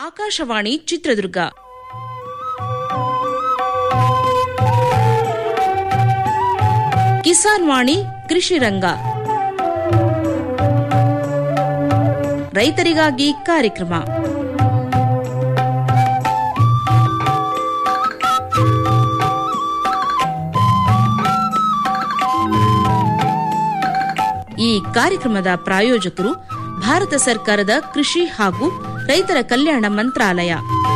ಆಕಾಶವಾಣಿ ಚಿತ್ರದುರ್ಗ ಕಿಸಾನ್ ವಾಣಿ ಕೃಷಿ ರಂಗ ರೈತರಿಗಾಗಿ ಕಾರ್ಯಕ್ರಮ ಈ ಕಾರ್ಯಕ್ರಮದ ಪ್ರಾಯೋಜಕರು ಭಾರತ ಸರ್ಕಾರದ ಕೃಷಿ ಹಾಗೂ ರೈತರ ಕಲ್ಯಾಣ ಮಂತ್ರಾಲಯ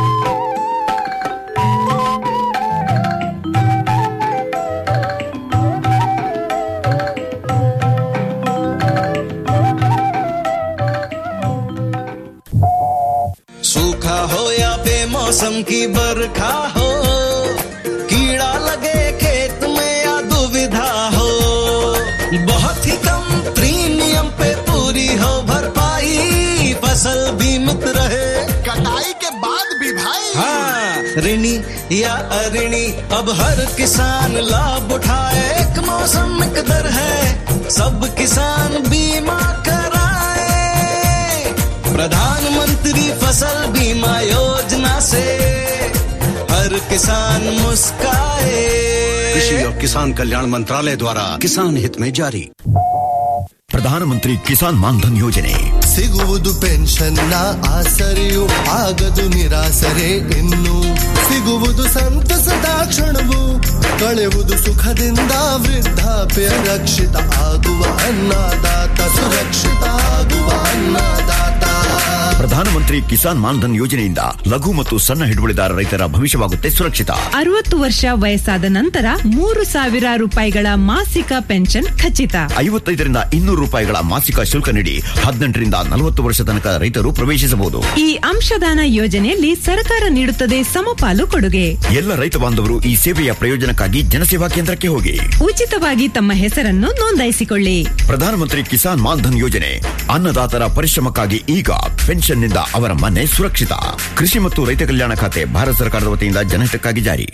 सूखा हो या बेमौसम की बरखा हो कीड़ा लगे खेत में या दुविधा हो बहुत ही कम प्रीमियम पे पूरी हो भरपाई फसल बीमित रहे कटाई के बाद भी भाई हाँ ऋणी या अऋणी अब हर किसान लाभ उठाए एक मौसम एक दर है सब किसान बीमा कराए प्रधानमंत्री फसल बीमा योजना से हर किसान मुस्काए कृषि और किसान कल्याण मंत्रालय द्वारा किसान हित में जारी ಪ್ರಧಾನಮಂತ್ರಿ ಕಿಸಾನ್ ಮಾನ್ಧನ್ ಯೋಜನೆ ಸಿಗುವುದು ಪೆನ್ಷನ್ನ ಆಸರೆಯು ಆಗದು ನಿರಾಸರೆ ಇನ್ನು ಸಿಗುವುದು ಸಂತಸದ ಕ್ಷಣವು ಕಳೆಯುವುದು ಸುಖದಿಂದ ವೃದ್ಧಾಪ್ಯ ರಕ್ಷಿತ ಆಗುವ ಅನ್ನದಾತ ಸುರಕ್ಷಿತ ಆಗುವ ಅನ್ನದಾತ ಪ್ರಧಾನಮಂತ್ರಿ ಕಿಸಾನ್ ಮಾನ್ಧನ್ ಯೋಜನೆಯಿಂದ ಲಘು ಮತ್ತು ಸಣ್ಣ ಹಿಡುವಳಿದಾರ ರೈತರ ಭವಿಷ್ಯವಾಗುತ್ತೆ ಸುರಕ್ಷಿತ ಅರವತ್ತು ವರ್ಷ ವಯಸ್ಸಾದ ನಂತರ ಮೂರು ಸಾವಿರ ರೂಪಾಯಿಗಳ ಮಾಸಿಕ ಪೆನ್ಷನ್ ಖಚಿತ ಐವತ್ತೈದರಿಂದ ಇನ್ನೂರು ರೂಪಾಯಿಗಳ ಮಾಸಿಕ ಶುಲ್ಕ ನೀಡಿ ಹದಿನೆಂಟರಿಂದ ನಲವತ್ತು ವರ್ಷ ತನಕ ರೈತರು ಪ್ರವೇಶಿಸಬಹುದು ಈ ಅಂಶದಾನ ಯೋಜನೆಯಲ್ಲಿ ಸರ್ಕಾರ ನೀಡುತ್ತದೆ ಸಮಪಾಲು ಕೊಡುಗೆ ಎಲ್ಲ ರೈತ ಬಾಂಧವರು ಈ ಸೇವೆಯ ಪ್ರಯೋಜನಕ್ಕಾಗಿ ಜನಸೇವಾ ಕೇಂದ್ರಕ್ಕೆ ಹೋಗಿ ಉಚಿತವಾಗಿ ತಮ್ಮ ಹೆಸರನ್ನು ನೋಂದಾಯಿಸಿಕೊಳ್ಳಿ ಪ್ರಧಾನಮಂತ್ರಿ ಕಿಸಾನ್ ಮಾನ್ಧನ್ ಯೋಜನೆ ಅನ್ನದಾತರ ಪರಿಶ್ರಮಕ್ಕಾಗಿ ಈಗ ಪೆನ್ಷನ್ನಿಂದ ಅವರ ಮನೆ ಸುರಕ್ಷಿತ ಕೃಷಿ ಮತ್ತು ರೈತ ಕಲ್ಯಾಣ ಖಾತೆ ಭಾರತ ಸರ್ಕಾರದ ವತಿಯಿಂದ ಜನಹಿತಕ್ಕಾಗಿ ಜಾರಿ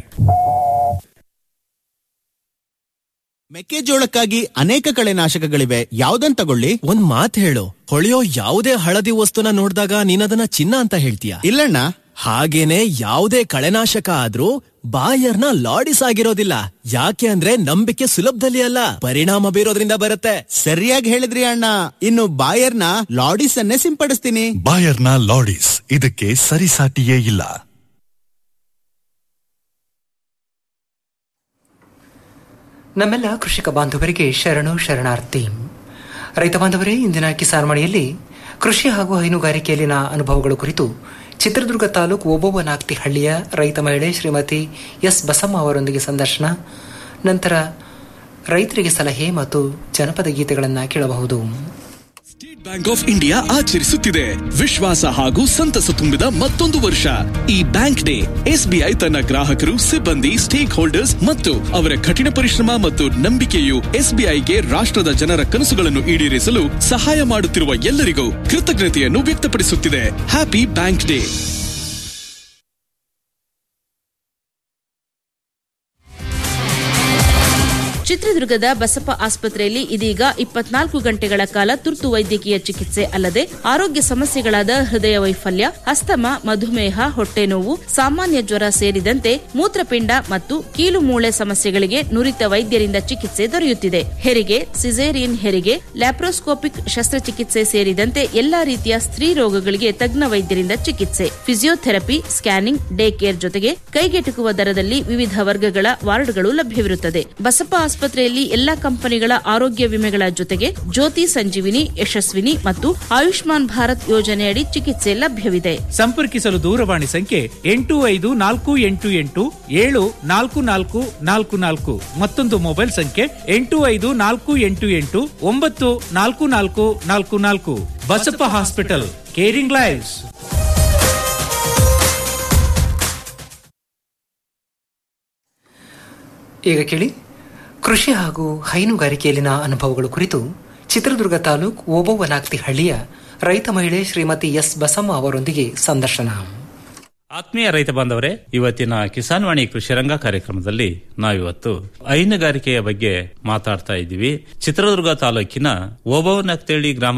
ಮೆಕ್ಕೆಜೋಳಕ್ಕಾಗಿ ಅನೇಕ ಕಳೆನಾಶಕಗಳಿವೆ ಯಾವ್ದನ್ ತಗೊಳ್ಳಿ ಒಂದ್ ಮಾತ್ ಹೇಳು ಹೊಳೆಯೋ ಯಾವುದೇ ಹಳದಿ ವಸ್ತುನ ನೋಡಿದಾಗ ನೀನದನ್ನ ಚಿನ್ನ ಅಂತ ಹೇಳ್ತೀಯ ಇಲ್ಲಣ್ಣ ಹಾಗೇನೆ ಯಾವುದೇ ಕಳೆನಾಶಕ ಆದ್ರೂ ಬಾಯರ್ನ ಲಾಡಿಸ್ ಆಗಿರೋದಿಲ್ಲ ಯಾಕೆ ಅಂದ್ರೆ ನಂಬಿಕೆ ಸುಲಭದಲ್ಲಿ ಅಲ್ಲ ಪರಿಣಾಮ ಬೀರೋದ್ರಿಂದ ಬರುತ್ತೆ ಸರಿಯಾಗಿ ಹೇಳಿದ್ರಿ ಅಣ್ಣ ಇನ್ನು ಬಾಯರ್ನ ಲಾಡಿಸ್ ಅನ್ನೇ ಸಿಂಪಡಿಸ್ತೀನಿ ಬಾಯರ್ನ ಲಾಡಿಸ್ ಇದಕ್ಕೆ ಸರಿಸಾಟಿಯೇ ಇಲ್ಲ ನಮ್ಮೆಲ್ಲ ಕೃಷಿಕ ಬಾಂಧವರಿಗೆ ಶರಣು ಶರಣಾರ್ಥಿ ರೈತ ಬಾಂಧವರೇ ಇಂದಿನ ಕಿಸಾನ್ ಮಣಿಯಲ್ಲಿ ಕೃಷಿ ಹಾಗೂ ಹೈನುಗಾರಿಕೆಯಲ್ಲಿನ ಅನುಭವಗಳ ಕುರಿತು ಚಿತ್ರದುರ್ಗ ತಾಲೂಕು ಓಬವ್ವನಾಗ್ತಿ ಹಳ್ಳಿಯ ರೈತ ಮಹಿಳೆ ಶ್ರೀಮತಿ ಎಸ್ ಬಸಮ್ಮ ಅವರೊಂದಿಗೆ ಸಂದರ್ಶನ ನಂತರ ರೈತರಿಗೆ ಸಲಹೆ ಮತ್ತು ಜನಪದ ಗೀತೆಗಳನ್ನು ಕೇಳಬಹುದು ಬ್ಯಾಂಕ್ ಆಫ್ ಇಂಡಿಯಾ ಆಚರಿಸುತ್ತಿದೆ ವಿಶ್ವಾಸ ಹಾಗೂ ಸಂತಸ ತುಂಬಿದ ಮತ್ತೊಂದು ವರ್ಷ ಈ ಬ್ಯಾಂಕ್ ಡೇ ಎಸ್ಬಿಐ ತನ್ನ ಗ್ರಾಹಕರು ಸಿಬ್ಬಂದಿ ಸ್ಟೇಕ್ ಹೋಲ್ಡರ್ಸ್ ಮತ್ತು ಅವರ ಕಠಿಣ ಪರಿಶ್ರಮ ಮತ್ತು ನಂಬಿಕೆಯು ಎಸ್ಬಿಐಗೆ ರಾಷ್ಟ್ರದ ಜನರ ಕನಸುಗಳನ್ನು ಈಡೇರಿಸಲು ಸಹಾಯ ಮಾಡುತ್ತಿರುವ ಎಲ್ಲರಿಗೂ ಕೃತಜ್ಞತೆಯನ್ನು ವ್ಯಕ್ತಪಡಿಸುತ್ತಿದೆ ಹ್ಯಾಪಿ ಬ್ಯಾಂಕ್ ಡೇ ಚಿತ್ರದುರ್ಗದ ಬಸಪ್ಪ ಆಸ್ಪತ್ರೆಯಲ್ಲಿ ಇದೀಗ ಇಪ್ಪತ್ನಾಲ್ಕು ಗಂಟೆಗಳ ಕಾಲ ತುರ್ತು ವೈದ್ಯಕೀಯ ಚಿಕಿತ್ಸೆ ಅಲ್ಲದೆ ಆರೋಗ್ಯ ಸಮಸ್ಯೆಗಳಾದ ಹೃದಯ ವೈಫಲ್ಯ ಅಸ್ತಮ ಮಧುಮೇಹ ಹೊಟ್ಟೆ ನೋವು ಸಾಮಾನ್ಯ ಜ್ವರ ಸೇರಿದಂತೆ ಮೂತ್ರಪಿಂಡ ಮತ್ತು ಕೀಲು ಮೂಳೆ ಸಮಸ್ಯೆಗಳಿಗೆ ನುರಿತ ವೈದ್ಯರಿಂದ ಚಿಕಿತ್ಸೆ ದೊರೆಯುತ್ತಿದೆ ಹೆರಿಗೆ ಸಿಸೇರಿಯನ್ ಹೆರಿಗೆ ಲ್ಯಾಪ್ರೋಸ್ಕೋಪಿಕ್ ಶಸ್ತ್ರಚಿಕಿತ್ಸೆ ಸೇರಿದಂತೆ ಎಲ್ಲಾ ರೀತಿಯ ಸ್ತ್ರೀ ರೋಗಗಳಿಗೆ ತಜ್ಞ ವೈದ್ಯರಿಂದ ಚಿಕಿತ್ಸೆ ಫಿಸಿಯೋಥೆರಪಿ ಸ್ಕ್ಯಾನಿಂಗ್ ಡೇ ಕೇರ್ ಜೊತೆಗೆ ಕೈಗೆಟುಕುವ ದರದಲ್ಲಿ ವಿವಿಧ ವರ್ಗಗಳ ವಾರ್ಡ್ಗಳು ಲಭ್ಯವಿರುತ್ತದೆ ಬಸಪ್ಪ ಆಸ್ಪತ್ರೆಯಲ್ಲಿ ಎಲ್ಲಾ ಕಂಪನಿಗಳ ಆರೋಗ್ಯ ವಿಮೆಗಳ ಜೊತೆಗೆ ಜ್ಯೋತಿ ಸಂಜೀವಿನಿ ಯಶಸ್ವಿನಿ ಮತ್ತು ಆಯುಷ್ಮಾನ್ ಭಾರತ್ ಯೋಜನೆಯಡಿ ಚಿಕಿತ್ಸೆ ಲಭ್ಯವಿದೆ ಸಂಪರ್ಕಿಸಲು ದೂರವಾಣಿ ಸಂಖ್ಯೆ ಎಂಟು ಐದು ನಾಲ್ಕು ಎಂಟು ಎಂಟು ಏಳು ನಾಲ್ಕು ನಾಲ್ಕು ನಾಲ್ಕು ನಾಲ್ಕು ಮತ್ತೊಂದು ಮೊಬೈಲ್ ಸಂಖ್ಯೆ ಎಂಟು ಐದು ನಾಲ್ಕು ಎಂಟು ಎಂಟು ಒಂಬತ್ತು ನಾಲ್ಕು ನಾಲ್ಕು ನಾಲ್ಕು ನಾಲ್ಕು ಬಸಪ್ಪ ಹಾಸ್ಪಿಟಲ್ ಕೇರಿಂಗ್ ಲೈವ್ಸ್ ಈಗ ಕೇಳಿ ಕೃಷಿ ಹಾಗೂ ಹೈನುಗಾರಿಕೆಯಲ್ಲಿನ ಅನುಭವಗಳ ಕುರಿತು ಚಿತ್ರದುರ್ಗ ತಾಲೂಕು ಓಬವ್ವನಾಗ್ತಿ ಹಳ್ಳಿಯ ರೈತ ಮಹಿಳೆ ಶ್ರೀಮತಿ ಎಸ್ ಬಸಮ್ಮ ಅವರೊಂದಿಗೆ ಸಂದರ್ಶನ ಆತ್ಮೀಯ ರೈತ ಬಾಂಧವರೇ ಇವತ್ತಿನ ಕಿಸಾನ್ ವಾಣಿ ಕೃಷಿ ರಂಗ ಕಾರ್ಯಕ್ರಮದಲ್ಲಿ ನಾವಿವತ್ತು ಹೈನುಗಾರಿಕೆಯ ಬಗ್ಗೆ ಮಾತಾಡ್ತಾ ಇದ್ದೀವಿ ಚಿತ್ರದುರ್ಗ ತಾಲೂಕಿನ ಓಬವ್ವನಕ್ತೇಳಿ ಗ್ರಾಮದ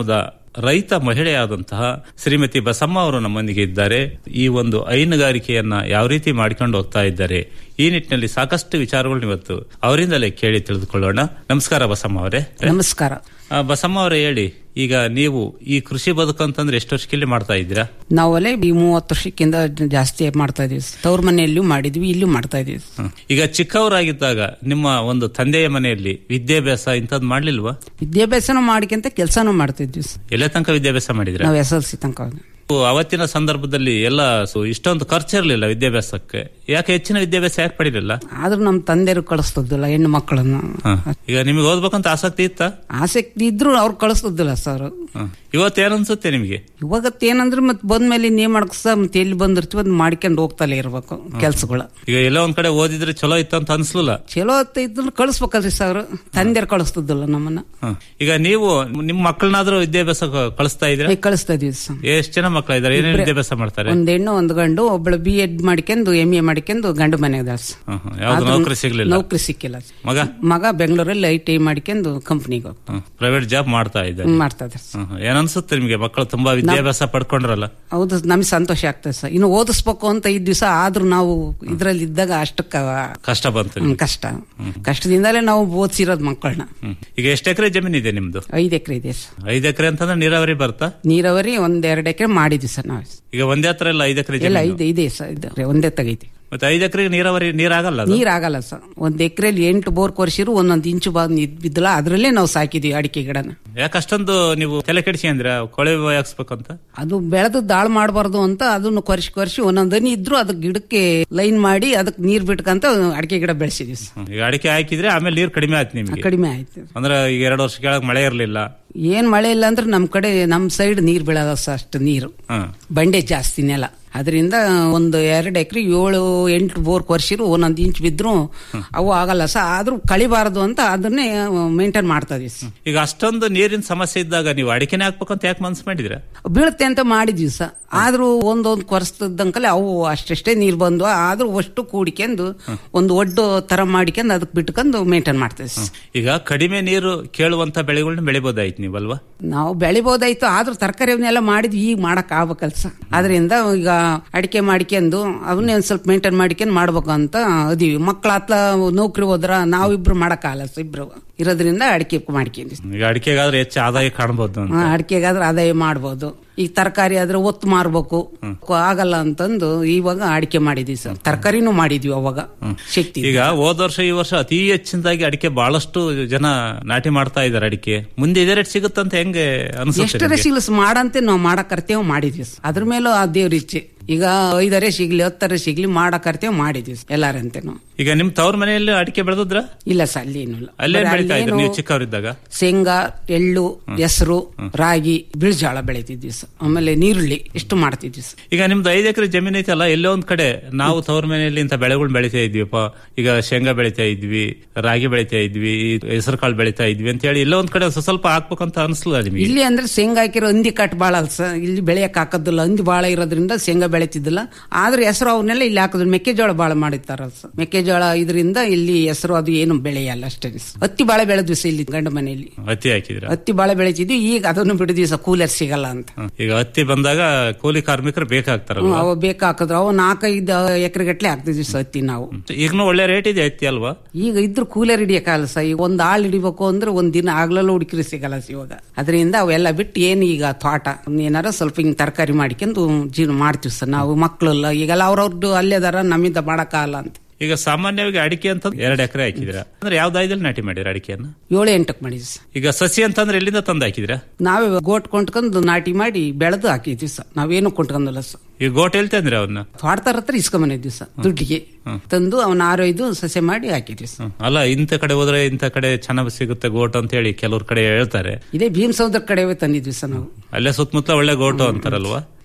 ರೈತ ಮಹಿಳೆಯಾದಂತಹ ಶ್ರೀಮತಿ ಬಸಮ್ಮ ಅವರು ನಮ್ಮೊಂದಿಗೆ ಇದ್ದಾರೆ ಈ ಒಂದು ಹೈನುಗಾರಿಕೆಯನ್ನ ಯಾವ ರೀತಿ ಮಾಡ್ಕೊಂಡು ಹೋಗ್ತಾ ಇದ್ದಾರೆ ಈ ನಿಟ್ಟಿನಲ್ಲಿ ಸಾಕಷ್ಟು ವಿಚಾರಗಳನ್ನ ಇವತ್ತು ಅವರಿಂದಲೇ ಕೇಳಿ ತಿಳಿದುಕೊಳ್ಳೋಣ ನಮಸ್ಕಾರ ಬಸಮ್ಮ ಅವರೇ ನಮಸ್ಕಾರ ಆ, ಬಸಮ್ಮ ಅವರೇ ಹೇಳಿ ಈಗ ನೀವು ಈ ಕೃಷಿ ಬದುಕಂತಂದ್ರೆ ಎಷ್ಟು ವರ್ಷಕ್ಕೆ ಮಾಡ್ತಾ ಇದ್ದೀರಾ ನಾವಲ್ಲೇ ಈ ಮೂವತ್ತು ವರ್ಷಕ್ಕಿಂತ ಜಾಸ್ತಿ ಮಾಡ್ತಾ ಇದೀವಿ ತವ್ರ ಮನೆಯಲ್ಲೂ ಮಾಡಿದ್ವಿ ಇಲ್ಲೂ ಮಾಡ್ತಾ ಇದೀವಿ ಈಗ ಚಿಕ್ಕವರಾಗಿದ್ದಾಗ ನಿಮ್ಮ ಒಂದು ತಂದೆಯ ಮನೆಯಲ್ಲಿ ವಿದ್ಯಾಭ್ಯಾಸ ಇಂಥದ್ದು ಮಾಡ್ಲಿಲ್ವಾ ವಿದ್ಯಾಭ್ಯಾಸನೂ ಮಾಡಿಕೊಂತ ಕೆಲಸನೂ ಮಾಡ್ತಿದ್ವಿ ಎಲ್ಲ ತನಕ ವಿದ್ಯಾಭ್ಯಾಸ ಮಾಡಿದ್ರೆ ನಾವು ಎಸ್ ಎಲ್ ಸಿ ತನಕ ಅವತ್ತಿನ ಸಂದರ್ಭದಲ್ಲಿ ಎಲ್ಲ ಸು- ಇಷ್ಟೊಂದು ಖರ್ಚಿರಲಿಲ್ಲ ವಿದ್ಯಾಭ್ಯಾಸಕ್ಕೆ ಯಾಕೆ ಹೆಚ್ಚಿನ ವಿದ್ಯಾಭ್ಯಾಸ ಯಾಕೆ ಪಡಿಲಿಲ್ಲ ಆದ್ರೂ ನಮ್ಮ ತಂದೆಯರು ಕಳಿಸ್ತದಿಲ್ಲ ಹೆಣ್ಣು ಮಕ್ಕಳನ್ನ ಹ. ಈಗ ನಿಮಗೆ ಓದ್ಬೇಕಂತ ಆಸಕ್ತಿ ಇತ್ತ ಆಸಕ್ತಿ ಇದ್ರು ಅವ್ರು ಕಳಿಸ್ತದಿಲ್ಲ ಸರ್ ಇವತ್ತು ಏನನ್ಸುತ್ತೆ ನಿಮಗೆ ಇವಾಗತ್ ಏನಂದ್ರೆ ಮತ್ತೆ ಬಂದ್ಮೇಲೆ ಇನ್ನೇನ್ ಮಾಡ್ಕಸ ಮತ್ತೆ ಎಲ್ಲಿ ಬಂದಿರ್ತೀವಿ ಅದ್ ಮಾಡ್ಕೊಂಡು ಹೋಗ್ತಲೇ ಇರ್ಬೇಕು ಕೆಲ್ಸಗಳು ಈಗ ಎಲ್ಲ ಒಂದ್ ಕಡೆ ಓದಿದ್ರೆ ಚಲೋ ಇತ್ತು ಅಂತ ಅನ್ಸ್ಲಿಲ್ಲ ಚಲೋ ಹೊತ್ತ ಇದ್ರು ಕಳಿಸ್ಬೇಕಲ್ರಿ ಸರ್ ತಂದೆಯರು ಕಳಿಸ್ತದಿಲ್ಲ ನಮ್ಮನ್ನ ಹ. ಈಗ ನೀವು ನಿಮ್ಮ ಮಕ್ಕಳನ್ನಾದ್ರೂ ವಿದ್ಯಾಭ್ಯಾಸ ಕ- ಕಳಿಸ್ತಾ ಇದ್ರೆ ಈಗ ಕಳಿಸ್ತಾ ಇದೀವಿ ಸರ್ ಎಷ್ಟು ಜನ ಮಕ್ಕಳ ಇದಾರೆ ಏನೇನು ಇಬ್ರೇ. ವಿದ್ಯಾಭ್ಯಾಸ ಮಾಡ್ತಾರೆ ಒಂದ್ ಹೆಣ್ಣು ಒಂದ್ ಗಂಡು ಒಬ್ಬಳು ಬಿ ಎಡ್ ಮಾಡ್ಕೊಂಡು ಎಂ ಎ ಮಾಡ್ಕೊಂಡು ಗಂಡು ಮನೆಗೆ ಹ, ಹ. ಯಾವ್ದು ನೌಕರಿ ಸಿಗ್ಲಿಲ್ಲ ನೌಕರಿ ಸಿಕ್ಕಿಲ್ಲ ಮಗ ಮಗ ಬೆಂಗಳೂರಲ್ಲಿ ಐ ಟಿ ಮಾಡ್ಕೊಂಡು ಕಂಪ್ನಿಗೆ ಪ್ರೈವೇಟ್ ಜಾಬ್ ಮಾಡ್ತಾ ಇದ್ದಾರೆ ಮಾಡ್ತಾ ಇದ್ದಾರೆ ಹ, ಹ. ಏನನ್ಸುತ್ತೆ ನಿಮಗೆ ಮಕ್ಕಳು ತುಂಬಾ ವಿದ್ಯಾಭ್ಯಾಸ ಪಡ್ಕೊಂಡ್ರಲ್ಲ ಹೌದು ನಮ್ಗೆ ಸಂತೋಷ ಆಗ್ತದೆ ಸರ್ ಇನ್ನು ಓದಿಸ್ಬೇಕು ಅಂತ ಇದ್ ದಿವಸ ಆದ್ರೂ ನಾವು ಇದ್ರಲ್ಲಿ ಇದ್ದಾಗ ಅಷ್ಟಕ್ಕ ಕಷ್ಟ ಬಂತು ಹ್ಮ್, ಕಷ್ಟ ಕಷ್ಟದಿಂದಲೇ ನಾವು ಓದಿಸಿರೋದು ಮಕ್ಕಳನ್ನ ಹ್ಮ್. ಈಗ ಎಷ್ಟು ಎಕರೆ ಜಮೀನ್ ಇದೆ ನಿಮ್ದು ಐದು ಎಕರೆ ಇದೆ ಸರ್ ಐದು ಎಕರೆ ಅಂತಂದ್ರೆ ನೀರಾವರಿ ಬರ್ತಾ ನೀರಾವರಿ ಒಂದ್ ಎರಡು ಎಕರೆ ಮಾಡಿದ್ವಿ ಸರ್ ನಾವು ಈಗ ಒಂದೇ ಹತ್ರ ಎಲ್ಲ ಐದು ಎಕರೆ ಎಲ್ಲ ಜಮೀನು ಇದೆ ಇದೆ ಸರ್ ಇದು ಒಂದೇ ತೆಗೈತಿ ಮತ್ತೆ ಐದು ಎಕರೆ ನೀರಾವರಿ ನೀರಾಗಲ್ಲ ಅದು? ನೀರ್ ಆಗಲ್ಲ ಸರ್ ಒಂದ್ ಎಕರೆಲಿ ಎಂಟು ಬೋರ್ ಕೊರ್ಸಿರು ಒಂದೊಂದು ಇಂಚು ಬಂದ್ ಬಿದ್ದಲ್ಲ ಅದ್ರಲ್ಲೇ ನಾವು ಸಾಕಿದೀವಿ ಅಡಿಕೆ ಗಿಡನ ಯಾಕೆ ಅಷ್ಟೊಂದು ನೀವು ತಲೆ ಕೆಡಿಸಿ ಅಂದ್ರೆ ಕೊಳೆ ಹಾಕ್ಸ್ಬೇಕಂತ ಅದು ಬೆಳೆದು ದಾಳ್ ಮಾಡಬಾರ್ದು ಅಂತ ಅದನ್ನು ಕೊರ್ಸಿ ಕೊರ್ಸಿ ಒಂದೊಂದ್ ಹನಿ ಇದ್ರು ಅದಕ್ಕೆ ಗಿಡಕ್ಕೆ ಲೈನ್ ಮಾಡಿ ಅದಕ್ಕೆ ನೀರ್ ಬಿಟ್ಕಂತ ಅಡಿಕೆ ಗಿಡ ಬೆಳೆಸಿದ್ವಿ ಸರ್. ಹ್ಮ್. ಈಗ ಅಡಿಕೆ ಹಾಕಿದ್ರೆ ಆಮೇಲೆ ನೀರು ಕಡಿಮೆ ಆಯ್ತು ನಿಮ್ಗೆ ಕಡಿಮೆ ಆಯ್ತು ಅಂದ್ರೆ ಈಗ ಎರಡು ವರ್ಷ ಕೆಳಗೆ ಮಳೆ ಇರಲಿಲ್ಲ ಏನ್ ಮಳೆ ಇಲ್ಲ ಅಂದ್ರೆ ನಮ್ ಕಡೆ ನಮ್ ಸೈಡ್ ನೀರ್ ಬೀಳದ ಸರ್ ಅಷ್ಟು ನೀರು ಬಂಡೆ ಜಾಸ್ತಿ ನೆಲ ಅದರಿಂದ ಒಂದು ಎರಡು ಎಕರೆ ಏಳು ಎಂಟು ಬೋರ್ ಕೊರ್ಸಿರು ಒಂದೊಂದು ಇಂಚ್ ಬಿದ್ರು ಅವು ಆಗಲ್ಲ ಸರ್ ಆದ್ರೂ ಕಳಿಬಾರದು ಅಂತ ಅದನ್ನೇ ಮೇಂಟೈನ್ ಮಾಡ್ತಾ ಇದೀವಿ ಸರ್. ಈಗ ಅಷ್ಟೊಂದು ನೀರಿನ ಸಮಸ್ಯೆ ಇದ್ದಾಗ ನೀವು ಅಡಿಕೆನೆ ಹಾಕ್ಬೇಕಂತ ಯಾಕೆ ಮನ್ಸು ಮಾಡಿದ್ರ ಬೀಳುತ್ತೆ ಅಂತ ಮಾಡಿದ್ವಿ ಸರ್ ಆದ್ರೂ ಒಂದೊಂದು ಕೊರಸ್ತದಂಕಲೆ ಅವು ಅಷ್ಟಷ್ಟೇ ನೀರ್ ಬಂದ್ವು ಆದ್ರೂ ಅಷ್ಟು ಕೂಡಿಕೊಂಡು ಒಂದು ಒಡ್ಡು ತರ ಮಾಡಿಕೊಂಡು ಅದಕ್ಕೆ ಬಿಟ್ಕೊಂಡು ಮೇಂಟೈನ್ ಮಾಡ್ತೀವಿ ಸರ್. ಈಗ ಕಡಿಮೆ ನೀರು ಕೇಳುವಂತ ಬೆಳೆಗಳನ್ನ ಬೆಳಿಬೋದಾಯ್ತು ನೀವಲ್ವಾ ನಾವು ಬೆಳಿಬೋದಾಯ್ತು ಆದ್ರೂ ತರಕಾರಿ ಅವನ್ನೆಲ್ಲ ಮಾಡಿದ್ವಿ ಈಗ ಮಾಡಕ್ ಆಗ್ಬೇಕಲ್ಲ ಸರ್ ಅದರಿಂದ ಈಗ ಅಡಿಕೆ ಮಾಡ್ಕೊಂಡು ಅವನ್ನೇ ಒಂದ್ ಸ್ವಲ್ಪ ಮೇಂಟೈನ್ ಮಾಡ್ಕೊಂಡು ಮಾಡ್ಬೇಕು ಅಂತ ಅದೀವಿ ಮಕ್ಳ ಹತ್ಲ ನೌಕರಿ ಹೋದ್ರ ನಾವಿಬ್ರು ಮಾಡಕ್ಕಾಗಲ್ಲ ಸರ್ ಇಬ್ರು ಇರೋದ್ರಿಂದ ಅಡಿಕೆ ಮಾಡ್ಕೊಂಡ್ವಿ ಈಗ ಅಡಿಕೆಗಾದ್ರೆ ಹೆಚ್ಚು ಆದಾಯ ಕಾಣಬಹುದು ಅಂತ ಹಾ, ಅಡಿಕೆಗಾದ್ರೆ ಆದಾಯ ಮಾಡ್ಬೋದು ಈಗ ತರಕಾರಿ ಆದ್ರೆ ಒತ್ತು ಮಾರ್ಬೇಕು ಆಗಲ್ಲ ಅಂತಂದು ಇವಾಗ ಅಡಿಕೆ ಮಾಡಿದ್ವಿ ಸರ್ ತರಕಾರಿನೂ ಮಾಡಿದ್ವಿ ಅವಾಗ ಶಕ್ತಿ ಈಗ ಹೋದ ವರ್ಷ ಈ ವರ್ಷ ಅತಿ ಹೆಚ್ಚಿನದಾಗಿ ಅಡಿಕೆ ಬಹಳಷ್ಟು ಜನ ನಾಟಿ ಮಾಡ್ತಾ ಇದಾರೆ ಅಡಿಕೆ ಮುಂದೆ ಇದೇ ರೇಟ್ ಸಿಗುತ್ತಂತ ಹೆಂಗೆ ಅನ್ಸುತ್ತೆ ಎಷ್ಟರ ನಿಮ್ಗೆ? ಸಿಗ್ಲಸ್ ಮಾಡಂತೆ ನಾವು ಮಾಡಕ್ ಕರ್ತೇವೆ ಮಾಡಿದ್ವಿ ಸರ್. ಅದ್ರ ಮೇಲೂ ಆ ದೇವ್ರ ಇಚ್ಛೆ ಈಗ ಐದರೆ ಸಿಗ್ಲಿ ಹತ್ತರ ಸಿಗ್ಲಿ ಮಾಡಕ್ ಕರ್ತೇವೆ ಮಾಡಿದ್ವಿ ಸರ್, ಎಲ್ಲಾರಂತೆನು ಈಗ ನಿಮ್ ತವ್ರ ಮನೆಯಲ್ಲಿ ಅಡಿಕೆ ಬೆಳೆದ್ರ ಇಲ್ಲ ಸರ್ ಅಲ್ಲಿ ಏನೂ ಇಲ್ಲ ಅಲ್ಲೇ ಬರೀ ಬೆಳಿತಾ ಇದ್ರು ಅಲ್ಲೇನು ನೀವು ಚಿಕ್ಕವರಿದ್ದಾಗ ಶೇಂಗಾ ಎಳ್ಳು ಹೆಸರು ರಾಗಿ ಬಿಳ್ಜಾಳ ಬೆಳಿತಿದ್ವಿ ಸರ್ ಆಮೇಲೆ ನೀರುಳ್ಳಿ ಇಷ್ಟು ಮಾಡ್ತಿದ್ವಿ ಸರ್ ಈಗ ನಿಮ್ದು ಐದು ಎಕರೆ ಜಮೀನ್ ಐತಲ್ಲ ಎಲ್ಲೋ ಒಂದ್ ಕಡೆ ನಾವು ತವ್ರ ಮನೆಯಲ್ಲಿ ಇಂಥ ಬೆಳೆಗಳು ಬೆಳಿತಾ ಇದ್ವಿಪ್ಪ ಈಗ ಶೇಂಗಾ ಬೆಳಿತಾ ಇದ್ವಿ ರಾಗಿ ಬೆಳಿತಾ ಇದ್ವಿ ಹೆಸರು ಕಾಳು ಬೆಳಿತಾ ಇದ್ವಿ ಅಂತ ಹೇಳಿ ಎಲ್ಲೋ ಒಂದ್ ಕಡೆ ಸ್ವಲ್ಪ ಸ್ವಲ್ಪ ಹಾಕ್ಬೇಕಂತ ಅನ್ಸಲ್ಲ ನಿಮಗೆ ಇಲ್ಲಿ ಅಂದ್ರೆ ಶೇಂಗಾ ಹಾಕಿರೋ ಹಂದಿ ಕಟ್ ಬಾಳ ಅಲ್ಲ ಸರ್ ಇಲ್ಲಿ ಬೆಳೆಯಕ್ ಹಾಕೋದಿಲ್ಲ ಹಂದಿ ಬಾಳ ಇರೋದ್ರಿಂದ ಶೇಂಗಾ ಬೆಳಿತಿದ್ದಿಲ್ಲ ಆದ್ರೆ ಹೆಸರು ಅವನ್ನೆಲ್ಲ ಇಲ್ಲಿ ಹಾಕಿದ್ರು ಮೆಕ್ಕೆಜೋಳ ಬಾಳ ಮಾಡಿರ್ತಾರ ಸರ್ ಮೆಕ್ಕೆಜೋಳ ಇದರಿಂದ ಇಲ್ಲಿ ಹೆಸರು ಅದು ಏನು ಬೆಳೆಯಲ್ಲ ಅಷ್ಟೇ ಸರ್. ಹತ್ತಿ ಬಾಳೆ ಬೆಳೆದ್ವಿ ಸರ್ ಇಲ್ಲಿ ಗಂಡ ಮನೆಯಲ್ಲಿ ಹತ್ತಿ ಹಾಕಿದ್ರ ಹತ್ತಿ ಬಾಳೆ ಬೆಳಿತಿದ್ವಿ ಈಗ ಅದನ್ನು ಬಿಡಿದ್ವಿ ಸರ್ ಕೂಲರ್ ಸಿಗಲ್ಲ ಅಂತ ಈಗ ಹತ್ತಿ ಬಂದಾಗ ಕೂಲಿ ಕಾರ್ಮಿಕರು ಹ್ಮ್, ಬೇಕಾಗ್ತಾರಲ್ವಾ ಅವು ಬೇಕಾಕಿದ್ರು ಅವು ನಾಲ್ಕೈದು ಎಕರೆ ಗಟ್ಲೆ ಹಾಕ್ತಿದ್ವಿ ಸರ್ ಹತ್ತಿ ನಾವು ಈಗನೂ ಒಳ್ಳೆ ರೇಟ್ ಇದೆ ಹತ್ತಿ ಅಲ್ವಾ ಈಗ ಇದ್ರು ಕೂಲರ್ ಹಿಡಿಯಕ್ಕಾಗಲ್ಲ ಸರ್ ಈಗ ಒಂದ್ ಆಳ್ ಹಿಡಿಬೇಕು ಅಂದ್ರೆ ಒಂದ್ ದಿನ ಆಗ್ಲಲ್ಲ ಹುಡುಕಿರಿ ಸಿಗಲ್ಲ ಸರ್ ಇವಾಗ ಅದರಿಂದ ಅವೆಲ್ಲ ಬಿಟ್ಟು ಏನು ಈಗ ತೋಟ ಏನಾರ ಸ್ವಲ್ಪ ಹಿಂಗ್ ತರಕಾರಿ ಮಾಡ್ಕೊಂಡು ಜೀವನ ಮಾಡ್ತೀವಿ ಸರ್ ನಾವು ಮಕ್ಕಳೆಲ್ಲ ಈಗೆಲ್ಲ ಅವ್ರವ್ರದ್ದು ಅಲ್ಲೇದಾರ ನಮ್ಮಿಂದ ಮಾಡಕ್ಕಾಗಲ್ಲ ಅಂತ ಈಗ ಸಾಮಾನ್ಯವಾಗಿ ಅಡಿಕೆ ಅಂತ ಎರಡು ಎಕರೆ ಹಾಕಿದ್ರ ಅಂದ್ರೆ ಯಾವ್ದಾಯ್ದಲ್ಲಿ ನಾಟಿ ಮಾಡಿರ ಅಡಿಕೆಯನ್ನ ಏಳು ಎಂಟಕ್ಕೆ ಮಾಡಿದ್ವಿ ಸರ್ ಈಗ ಸಸಿ ಅಂತಂದ್ರೆ ಎಲ್ಲಿಂದ ತಂದು ಹಾಕಿದ್ರ ನಾವೇ ಗೋಟ್ ಕೊಂಡ್ಕೊಂಡು ನಾಟಿ ಮಾಡಿ ಬೆಳೆದು ಹಾಕಿದ್ವಿ ಸರ್ ನಾವೇನು ಕೊಂಡ್ಕೊಂಡಲ್ಲ ಸರ್ ಈ ಗೋಟ್ ಎಲ್ಲಿ ತಂದ್ರೆ ಅವನ್ನ ತೋಟದಾರ ಹತ್ರ ಇಸ್ಕೊಂಬಂದಿದ್ವಿ ಸರ್ ದುಡ್ಡಿಗೆ ತಂದು ಅವನ ಆರೊಯ್ದು ಸಸ್ಯ ಮಾಡಿ ಹಾಕಿದ್ವಿ ಸರ್ ಅಲ್ಲ ಇಂಥ ಕಡೆ ಹೋದ್ರೆ ಇಂಥ ಕಡೆ ಚೆನ್ನಾಗಿ ಸಿಗುತ್ತೆ ಗೋಟ್ ಅಂತ ಹೇಳಿ ಕೆಲವ್ರ ಕಡೆ ಹೇಳ್ತಾರೆ ಇದೇ ಭೀಮ್ ಸೌದ್ರ ಕಡೆ ತಂದಿದ್ವಿ ಸರ್ ನಾವು ಅಲ್ಲೇ ಸುತ್ತಮುತ್ತಲ ಒಳ್ಳೆ ಗೋಟು ಅಂತಾರಲ್ವಾ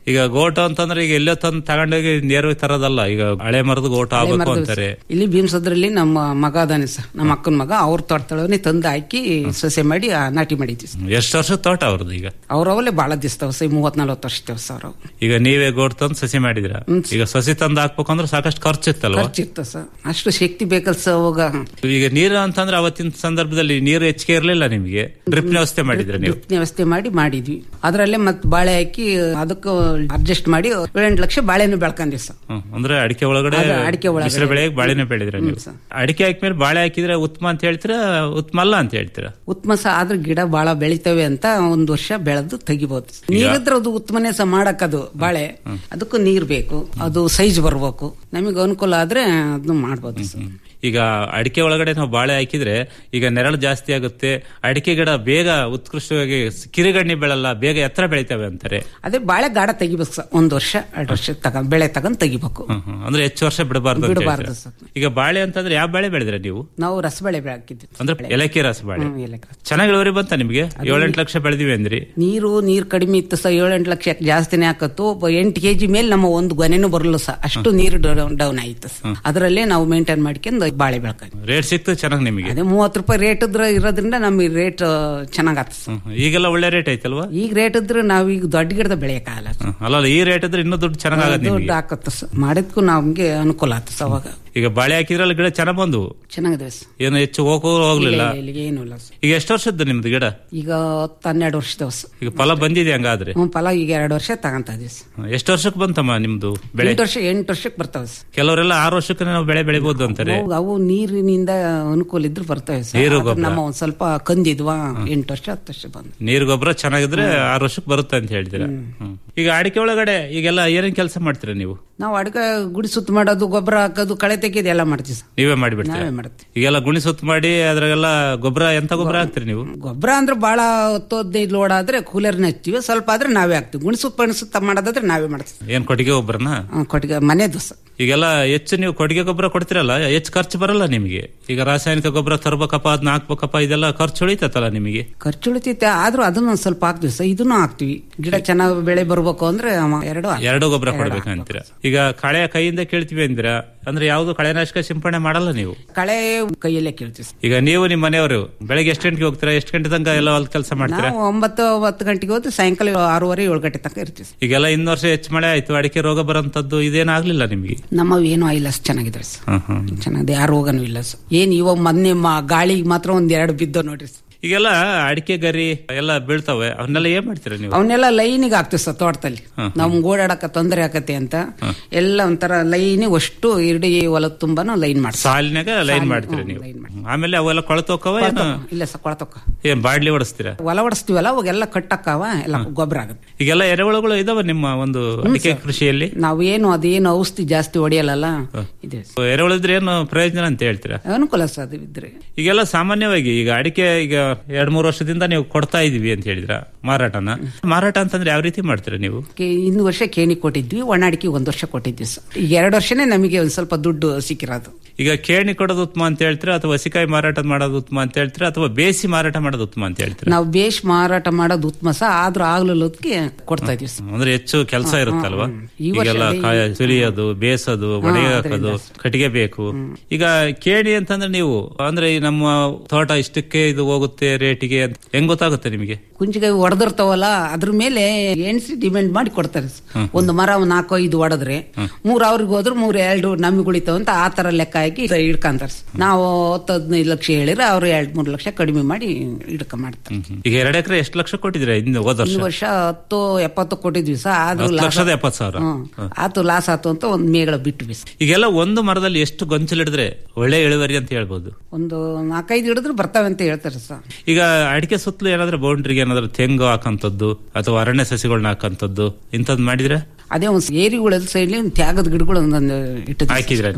ಈಗ ಗೋಟು ಅಂತಂದ್ರೆ ಈಗ ಎಲ್ಲೋ ತಂದು ತಗೊಂಡೋಗಿ ನೇರವಾಗಿ ತರೋದಲ್ಲ ಈಗ ಹಳೆ ಮರದ ಗೋಟು ಹಳೆ ಆಗ್ಬೇಕು ಮರದ ಅಂತಾರೆ ಇಲ್ಲಿ ಭೀಮಸದ್ರಲ್ಲಿ ನಮ್ಮ ಮಗ ಅದಾನೆ ಸರ್ ನಮ್ಮ ಅಕ್ಕನ ಮಗ ಅವ್ರ ತೋಟದೊಳಗನೆ ತಂದು ಹಾಕಿ ಸೊಸೆ ಮಾಡಿ ಆ, ನಾಟಿ ಮಾಡಿದ್ವಿ ಸರ್ ಎಷ್ಟು ವರ್ಷದ ತೋಟ ಅವ್ರದ್ದು ಈಗ ಅವ್ರವಲ್ಲೇ ಭಾಳ ದಿಸ್ತಾವ ಸರ್ ಮೂವತ್ ನಲ್ವತ್ತು ವರ್ಷ ದಿವಸ ಅವ್ರು ಈಗ ನೀವೇ ಗೋಟ್ ತಂದು ಸಸಿ ಮಾಡಿದ್ರ ಈಗ ಸಸಿ ತಂದು ಹಾಕ್ಬೇಕಂದ್ರೆ ಸಾಕಷ್ಟು ಖರ್ಚು ಇತ್ತಲ್ವಾ ಖರ್ಚಿತ್ತು ಸರ್ ಅಷ್ಟು ಶಕ್ತಿ ಬೇಕಲ್ಲ ಸರ್ ಅವಾಗ ಈಗ ನೀರು ಅಂತಂದ್ರೆ ಅವತ್ತಿನ ಸಂದರ್ಭದಲ್ಲಿ ನೀರು ಹೆಚ್ಚಿಗೆ ಇರಲಿಲ್ಲ ನಿಮಗೆ ಡ್ರಿಪ್ ವ್ಯವಸ್ಥೆ ಮಾಡಿದ್ರ ನೀವು ಡ್ರಿಪ್ ವ್ಯವಸ್ಥೆ ಮಾಡಿ ಮಾಡಿದ್ವಿ ಅದರಲ್ಲೇ ಮತ್ತೆ ಬಾಳೆ ಹಾಕಿ ಅದಕ್ಕೂ ಅಡ್ಜಸ್ಟ್ ಮಾಡಿ ಏಳೆಂಟು ಲಕ್ಷ ಬಾಳೆನೂ ಬೆಳ್ಕೊಂಡ್ವಿ ಸರ್ ಹ್ಮ್. ಅಂದ್ರೆ ಅಡಿಕೆ ಒಳಗಡೆ ಅದು ಅಡಿಕೆ ಒಳಗಡೆ. ಬಿಸಿಲು ಬೆಳೆಗೆ ಬಾಳೆನೆ ಬೆಳೆದ್ರ ನೀವು ಅಡಿಕೆ ಹಾಕ್ಮೇಲೆ ಬಾಳೆ ಹಾಕಿದ್ರೆ ಉತ್ತಮ ಅಂತ ಹೇಳ್ತೀರಾ ಉತ್ತಮ ಅಲ್ಲ ಅಂತ ಹೇಳ್ತೀರಾ ಉತ್ತಮ ಸಹ ಆದ್ರೆ ಗಿಡ ಬಹಳ ಬೆಳಿತವೆ ಅಂತ ಒಂದ್ ವರ್ಷ ಬೆಳೆದು ತೆಗಿಬಹುದು ನೀರಿದ್ರೆ ಅದು ಉತ್ತಮನೇ ಸಹ ಮಾಡಕ್ಕದು ಬಾಳೆ ಅದಕ್ಕೂ ನೀರ್ ಬೇಕು ಅದು ಸೈಜ್ ಬರ್ಬೇಕು ನಮಗೆ ಅನುಕೂಲ ಆದ್ರೆ ಅದನ್ನ ಮಾಡ್ಬೋದು ಸರ್ ಈಗ ಅಡಿಕೆ ಒಳಗಡೆ ನಾವು ಬಾಳೆ ಹಾಕಿದ್ರೆ ಈಗ ನೆರಳು ಜಾಸ್ತಿ ಆಗುತ್ತೆ ಅಡಿಕೆ ಗಿಡ ಬೇಗ ಉತ್ಕೃಷ್ಟವಾಗಿ ಕಿರಿಗಣ್ಣಿ ಬೆಳಲ್ಲ ಬೇಗ ಎತ್ತರ ಬೆಳಿತವೆ ಅಂತಾರೆ ಅದೇ ಬಾಳೆ ಗಾಢ ತೆಗಿಬೇಕು ಸರ್ ಒಂದ್ ವರ್ಷ ಎರಡು ವರ್ಷ ತಗೊಂಡ್ ಬೆಳೆ ತಗೊಂಡ್ ತೆಗಿಬೇಕು ಹ್ಮ್, ಹ್ಮ್. ಅಂದ್ರೆ ಹೆಚ್ಚು ವರ್ಷ ಬಿಡಬಾರ್ದು ಅಂತ ಬಿಡಬಾರ್ದು ಹೇಳ್ತೀರಾ. ಈಗ ಬಾಳೆ ಅಂತಂದ್ರೆ ಯಾವ ಬಾಳೆ ಬೆಳೆದ್ರೆ ನೀವು ನಾವು ರಸಬಾಳೆ ಬೆಳೆ ಹಾಕಿದ್ವಿ ಅಂದ್ರೆ ಏಲಕ್ಕಿ ರಸ ಬಾಳೆ ಹ್ಮ್, ಏಲಕ್ಕಿ ರಸ. ಚೆನ್ನಾಗಿ ಇಳುವರಿ ಬಂತ ನಿಮ್ಗೆ ಏಳೆಂಟು ಲಕ್ಷ ಬೆಳೆದಿವಿ ಅಂದ್ರಿ ನೀರು ನೀರ್ ಕಡಿಮೆ ಇತ್ತು ಸರ್ ಏಳೆಂಟು ಲಕ್ಷ ಜಾಸ್ತಿನೇ ಹಾಕತ್ತು ಒಬ್ಬ ಎಂಟು ಕೆಜಿ ಮೇಲೆ ನಮ್ಮ ಒಂದು ಗೊನೆನೂ ಬರಲ್ಲ ಸರ್ ಅಷ್ಟು ನೀರು ಡೌನ್ ಆಯ್ತು ಸರ್ ಅದರಲ್ಲೇ ನಾವು ಮೇಂಟೈನ್ ಮಾಡ್ಕೊಂಡು ಬಾಳೆ ಬೆಳ್ಕೊಂಡ್ವಿ ರೇಟ್ ಸಿಕ್ತು ಚೆನ್ನಾಗಿ ನಿಮಗೆ ಅದೇ ಮೂವತ್ತು ರೂಪಾಯಿ ರೇಟ್ ಇದ್ರ ಇರೋದ್ರಿಂದ ನಮಗೆ ರೇಟ್ ಚೆನ್ನಾಗ್ ಆಗ್ತದೆ ಸರ್ ಈಗೆಲ್ಲ ಒಳ್ಳೆ ರೇಟ್ ಐತಲ್ವಾ ಈಗ ರೇಟ್ ಇದ್ರೆ ನಾವು ಈಗ ದೊಡ್ಡ ಗಿಡದ ಬೆಳೆಯಕ್ಕಾಗಲ್ಲ ಹ್ಮ್. ಅಲ್ಲ ಅಲ್ಲ, ಈ ರೇಟ್ ಇದ್ರೆ ಇನ್ನೂ ದುಡ್ಡು ಚೆನ್ನಾಗ್ ಆಗತ್ತೆ ದುಡ್ಡು ನಿಮಗೆ ಹಾಕತ್ತ ಸರ್ ಮಾಡಿದ್ಕು ನಮ್ಗೆ ಅನುಕೂಲ ಆತ ಸರ್ ಅವಾಗ ಈಗ ಬಾಳೆ ಹಾಕಿದ್ರಲ್ಲ ಗಿಡ ಚೆನ್ನಾಗ್ ಬಂದು ಚೆನ್ನಾಗಿದೆ ಸರ್ ಏನು ಹೆಚ್ಚು ಹೋಗೋ ಹೋಗ್ಲಿಲ್ಲ ಇಲ್ಲ, ಇಲ್ಲ, ಏನು ಇಲ್ಲ ಸರ್ ಈಗ ಎಷ್ಟು ವರ್ಷದ್ದು ನಿಮ್ದು ಗಿಡ ಈಗ ಹತ್ತು ಹನ್ನೆರಡು ವರ್ಷದ ಸರ್ ಈಗ ಫಲ ಬಂದಿದೆ ಹಂಗಾದ್ರೆ ಹ್ಮ್ ಫಲ ಈಗ ಎರಡು ವರ್ಷ ತಗೊಂತ ಇದೀವಿ ಸರ್ ಎಷ್ಟು ವರ್ಷಕ್ಕೆ ಬಂತಮ್ಮ ನಿಮ್ದು ಬೆಳೆ ಎಂಟು ವರ್ಷ ಎಂಟು ವರ್ಷಕ್ಕೆ ಬರ್ತಾವೆ ಸರ್ ಕೆಲವರೆಲ್ಲ ಆರು ವರ್ಷಕ್ಕೆ ನಾವು ಬೆಳೆ ಬೆಳಿಬಹುದು ಅಂತಾರೆ ಅವು- ಅವು ನೀರಿನಿಂದ ಅನುಕೂಲ ಇದ್ರೆ ಬರ್ತವೆ ಸರ್ ನೀರು ಆದ್ರೆ ಗೊಬ್ಬರ. ನಮ್ಮ ಒಂದ್ ಸ್ವಲ್ಪ ಕಂದಿದ್ವಾ ಎಂಟು ವರ್ಷ ಹತ್ತು ವರ್ಷ ಬಂದು ನೀರು ಗೊಬ್ಬರ ಚೆನ್ನಾಗಿದ್ರೆ ಆರು ವರ್ಷಕ್ಕೆ ಬರುತ್ತೆ ಅಂತ ಹೇಳ್ತೀರಾ ಹ್ಮ್. ಈಗ ಅಡಿಕೆ ಒಳಗಡೆ ಈಗೆಲ್ಲ ಏನೇನ್ ಕೆಲಸ ಮಾಡ್ತೀರಾ ನೀವು ನಾವು ಅಡ್ಗೆ ಗುಡಿ ಸುತ್ತ ಮಾಡೋದು ಗೊಬ್ಬರ ಹಾಕೋದು ಕಳೆ ತೆಗೆದು ಎಲ್ಲ ಮಾಡ್ತೀವಿ ಸರ್ ನೀವೇ ಮಾಡಿಬಿಡ್ತೀರಾ ನಾವೇ ಮಾಡ್ತೀವಿ ಈಗೆಲ್ಲ ಗುಣಿ ಸುತ್ತ ಮಾಡಿ ಅದ್ರಾಗೆಲ್ಲ ಗೊಬ್ಬರ ಎಂತ ಗೊಬ್ಬರ ಹಾಕ್ತೀರಿ ನೀವು ಗೊಬ್ಬರ ಅಂದ್ರೆ ಬಹಳ ಹತ್ತು ಹದಿನೈದು ಲೋಡ್ ಆದ್ರೆ ಕೂಲರ್ನ ಹಚ್ತೀವಿ ಸ್ವಲ್ಪ ಆದ್ರೆ ನಾವೇ ಹಾಕ್ತಿವಿ ಗುಣಿಸು ಪಣಿಸುತ್ತ ಮಾಡೋದಾದ್ರೆ ನಾವೇ ಮಾಡ್ತೀವಿ ಏನ್ ಕೊಟ್ಟಿಗೆ ಗೊಬ್ಬರನ ಆ, ಕೊಟ್ಟಿಗೆ ಮನೆದು ಸರ್ ಈಗೆಲ್ಲ ಹೆಚ್ಚು ನೀವು ಕೊಟ್ಟಿಗೆ ಗೊಬ್ಬರ ಕೊಡ್ತಿರಲ್ಲ ಹೆಚ್ಚು ಖರ್ಚು ಬರಲ್ಲ ನಿಮಗೆ ಈಗ ರಾಸಾಯನಿಕ ಗೊಬ್ಬರ ತರ್ಬೇಕಪ್ಪ ಅದನ್ನ ಹಾಕ್ಬೇಕಪ್ಪ ಇದೆಲ್ಲ ಖರ್ಚು ಉಳಿತತ್ತಲ್ಲ ನಿಮಗೆ ಖರ್ಚು ಉಳಿತೈತೆ ಆದ್ರೂ ಅದನ್ನ ಒಂದ್ ಸ್ವಲ್ಪ ಹಾಕ್ತಿವಿ ಸರ್ ಇದನ್ನು ಹಾಕ್ತಿವಿ ಗಿಡ ಚೆನ್ನಾಗಿ ಬೆಳೆ ಬರ್ಬೇಕು ಅಂದ್ರೆ ಅವ ಎರಡು ಹಾಕ್ತೀವಿ. ಎರಡು ಗೊಬ್ಬರ ಎರಡು ಕೊಡ್ಬೇಕಂತೀರ ಈಗ ಕಳೆ ಕೈಯಿಂದ ಕೇಳ್ತೀವಿ ಅಂದಿರ ಅಂದ್ರೆ ಯಾವ್ದು ಕಳೆನಾಶಕ ಸಿಂಪಡಣೆ ಮಾಡಲ್ಲ ನೀವು ಕಳೆ ಕೈಯಲ್ಲೇ ಕೇಳ್ತೀವಿ ಸರ್. ಈಗ ನೀವು ನಿಮ್ಮ ಮನೆಯವರು ಬೆಳಗ್ಗೆ ಎಷ್ಟು ಗಂಟೆಗೆ ಹೋಗ್ತೀರಾ ಎಷ್ಟು ಗಂಟೆ ತನಕ ಎಲ್ಲ ಹೊಲ ಕೆಲಸ ಮಾಡ್ತೀರಾ ನಾವು ಒಂಬತ್ತು ಹತ್ತು ಗಂಟೆಗೆ ಹೋದ್ರೆ ಸಾಯಂಕಾಲ ಆರೂವರೆ ಏಳು ಗಂಟೆ ತನಕ ಇರ್ತೀವಿ ಸರ್. ಈಗೆಲ್ಲ ಇನ್ನು ವರ್ಷ ಹೆಚ್ಚು ಮಳೆ ಆಯ್ತು ಅಡಿಕೆ ರೋಗ ಬರೋಂಥದ್ದು ಇದೇನಾಗ್ಲಿಲ್ಲ ನಿಮಗೆ ನಮ್ಮವು ಏನೂ ಇಲ್ಲ ಸರ್ ಚೆನ್ನಾಗಿದ್ದಾರೆ ಸರ್ ಹ್ಮ್ ಹ್ಮ್ ಚೆನ್ನಾಗಿದೆ ಯಾರು ರೋಗನೂ ಇಲ್ಲ ಸರ್ ಏನ್ ಇವಾಗ ಮೊನ್ನೆ ಮ- ಗಾಳಿಗೆ ಮಾತ್ರ ಒಂದ್ ಎರಡು ಬಿದ್ದೋ ನೋಡ್ರಿ ಸರ್. ಈಗೆಲ್ಲ ಅಡಿಕೆ ಗರಿ ಎಲ್ಲ ಬೀಳ್ತವೆ ಅವನ್ನೆಲ್ಲ ಏನ್ ಮಾಡ್ತೀರಾ ನೀವು ಅವನ್ನೆಲ್ಲ ಲೈನಿಗೆ ಹಾಕ್ತಿವಿ ಸರ್ ತೋಟದಲ್ಲಿ ಹ್ಮ್. ನಮ್ಗೆ ಓಡಾಡಕ ತೊಂದರೆ ಆಕತೆ ಅಂತ ಎಲ್ಲ ಒಂಥರ ಲೈನಿಗೆ ಅಷ್ಟು ಇಡೀ ಹೊಲದ ತುಂಬಾನು ಲೈನ್ ಮಾಡ್ತೀವಿ ಸಾಲಿನಾಗ ಲೈನ್ ಸಾಲಿನ- ಮಾಡ್ತೀರಾ ಹ್ಮ್, ನೀವು ಲೈನ್ ಆಮೇಲೆ ಅವೆಲ್ಲ ಕೊಳತೋಕವ ಏನು ಇಲ್ಲ ಸರ್ ಕೊಳತಕ್ಕ ಏನ್ ಬಾಡ್ಲಿ ಹೊಡಿಸ್ತೀರಾ ಹೊಲ ಹೊಡಿಸ್ತೀವಲ್ಲ ಅವಾಗೆಲ್ಲ ಕಟ್ಟಕ್ಕವ ಎಲ್ಲ ಗೊಬ್ಬರ ಆಗುತ್ತೆ ಈಗೆಲ್ಲ ಎರೆಹುಳುಗಳು ಇದಾವ ನಿಮ್ಮ ಒಂದು ಅಡಿಕೆ ಕೃಷಿಯಲ್ಲಿ ನಾವು ಏನು ಅದೇನು ಔಷಧಿ ಜಾಸ್ತಿ ಹೊಡೆಯಲ್ಲ ಇದೆ ಎರೆಹುಳು ಇದ್ರೆ ಏನು ಪ್ರಯೋಜನ ಅಂತ ಹೇಳ್ತೀರಾ ಅನುಕೂಲ ಸರ್ ಅದು ಇದ್ರೆ ಈಗೆಲ್ಲ ಸಾಮಾನ್ಯವಾಗಿ ಈಗ ಅಡಿಕೆ ಈಗ ಎರಡ್ ಮೂರು ವರ್ಷದಿಂದ ನೀವು ಕೊಡ್ತಾ ಇದೀವಿ ಅಂತ ಹೇಳಿದ್ರ ಮಾರಾಟನ ಮಾರಾಟ ಅಂತಂದ್ರೆ ಯಾವ ರೀತಿ ಮಾಡ್ತೀರಾ ನೀವು ಕೆ- ಇನ್ನು ವರ್ಷ ಕೇಣಿ ಕೊಟ್ಟಿದ್ವಿ ಒಣ ಅಡಿಕೆ ಒಂದ್ ವರ್ಷ ಕೊಟ್ಟಿದ್ವಿ ಸರ್ ಈಗ ಎರಡು ವರ್ಷನೇ ನಮಗೆ ಒಂದ್ ಸ್ವಲ್ಪ ದುಡ್ಡು ಸಿಕ್ಕಿರೋದು ಈಗ ಕೇಣಿ ಕೊಡೋದು ಉತ್ತಮ ಅಂತ ಹೇಳ್ತೀರಾ ಅಥವಾ ಹಸಿಕಾಯಿ ಮಾರಾಟ ಮಾಡೋದು ಉತ್ತಮ ಅಂತ ಹೇಳ್ತೀರಾ ಅಥವಾ ಬೇಸಿ ಮಾರಾಟ ಮಾಡೋದು ಉತ್ತಮ ಅಂತ ಹೇಳ್ತೀರಾ ನಾವು ಬೇಷ್ ಮಾರಾಟ ಮಾಡೋದು ಉತ್ತಮ ಸಹ ಆದ್ರೂ ಆಗ್ಲಿಲ್ಲದಕ್ಕೆ ಕೊಡ್ತಾ ಇದೀವಿ ಸರ್ ಅಂದ್ರೆ ಹೆಚ್ಚು ಕೆಲಸ ಇರುತ್ತಲ್ವಾ ಈ ವರ್ಷ ಈಗೆಲ್ಲ ಅದೇ ಕಾಯ ಸುಲಿಯೋದು ಬೇಸೋದು ಒಣಗಿ ಹಾಕೋದು ಕಟ್ಟಿಗೆ ಬೇಕು ಈಗ ಕೇಣಿ ಅಂತಂದ್ರೆ ನೀವು ಅಂದ್ರೆ ಈ ನಮ್ಮ ತೋಟ ಇಷ್ಟಕ್ಕೆ ಇದು ಹೋಗುತ್ತೆ ರೇಟಿಗೆ ಅಂತ ಹೆಂಗ್ ಗೊತ್ತಾಗುತ್ತೆ ನಿಮಗೆ ಕುಂಚಿಕಾಯಿ ಹೊಡೆದಿರ್ತಾವಲ್ಲ ಅದ್ರ ಮೇಲೆ ಎಣ್ಸಿ ಡಿಮ್ಯಾಂಡ್ ಮಾಡಿ ಕೊಡ್ತಾರೆ ಸರ್. ಒಂದು ಮರ ಒಂದ್ ನಾಲ್ಕು ಐದು ಹೊಡೆದ್ರೆ ಮೂರ್ ಅವ್ರಿಗೆ ಹೋದ್ರೆ ಮೂರ್ ಎರಡು ನಮಗೆ ಉಳಿತಾವ ಅಂತ ಆ ತರ ಲೆಕ್ಕ ಹಾಕಿ ಇಡ್ಕಂತಾರ ನಾವು ಹತ್ತು ಹದಿನೈದು ಲಕ್ಷ ಹೇಳಿದ್ರೆ ಅವ್ರು ಎರಡ್ ಮೂರ್ ಲಕ್ಷ ಕಡಿಮೆ ಮಾಡಿ ಇಡ್ಕ ಮಾಡ್ತಾರೆ ಈಗ ಎರಡು ಎಕರೆ ಎಷ್ಟು ಲಕ್ಷ ಕೊಟ್ಟಿದ್ರೆ ಇನ್ನು ಹೋದ ಈ ವರ್ಷ ವರ್ಷ ಹತ್ತು ಎಪ್ಪತ್ತು ಕೊಟ್ಟಿದ್ವಿ ಸರ್ ಆದ್ರೂ ಹತ್ತು ಲಾಸ್ ಲಕ್ಷದ ಎಪ್ಪತ್ತು ಸಾವಿರ ಹ್ಮ್. ಆತು ಲಾಸ್ ಆತು ಅಂತ ಒಂದ್ ಮೇಗಳ ಬಿಟ್ವಿ ಸರ್. ಈಗೆಲ್ಲ ಒಂದು ಮರದಲ್ಲಿ ಎಷ್ಟು ಗೊಂಚಲಿಡಿದ್ರೆ ಒಳ್ಳೆ ಇಳುವರಿ ಅಂತ ಹೇಳ್ಬೋದು ಒಂದು ನಾಲ್ಕೈದು ಹಿಡಿದ್ರು ಬರ್ತಾವೆ ಅಂತ ಹೇಳ್ತಾರೆ ಸರ್ ಈಗ ಅಡಿಕೆ ಸುತ್ತಲೂ ಏನಾದ್ರೂ ಬೌಂಡ್ರಿಗೆ ಏನಾದ್ರೂ ತೆಂಗು ಹಾಕಂತದ್ದು ಅಥವಾ ಅರಣ್ಯ ಸಸಿಗಳನ್ನ ಹಾಕಂತದ್ದು ಇಂಥದ್ದು ಮಾಡಿದ್ರೆ ಅದೇ ಒಂದ್ ಏರಿಗಳಲ್ಲಿ ಸೈಡ್ಲಿ ಒಂದ್ ತ್ಯಾಗದ ಗಿಡಗಳು ಒಂದೊಂದು ಇಟ್ಟಿದ್ವಿ ಹಾಕಿದ್ರ ನೀವು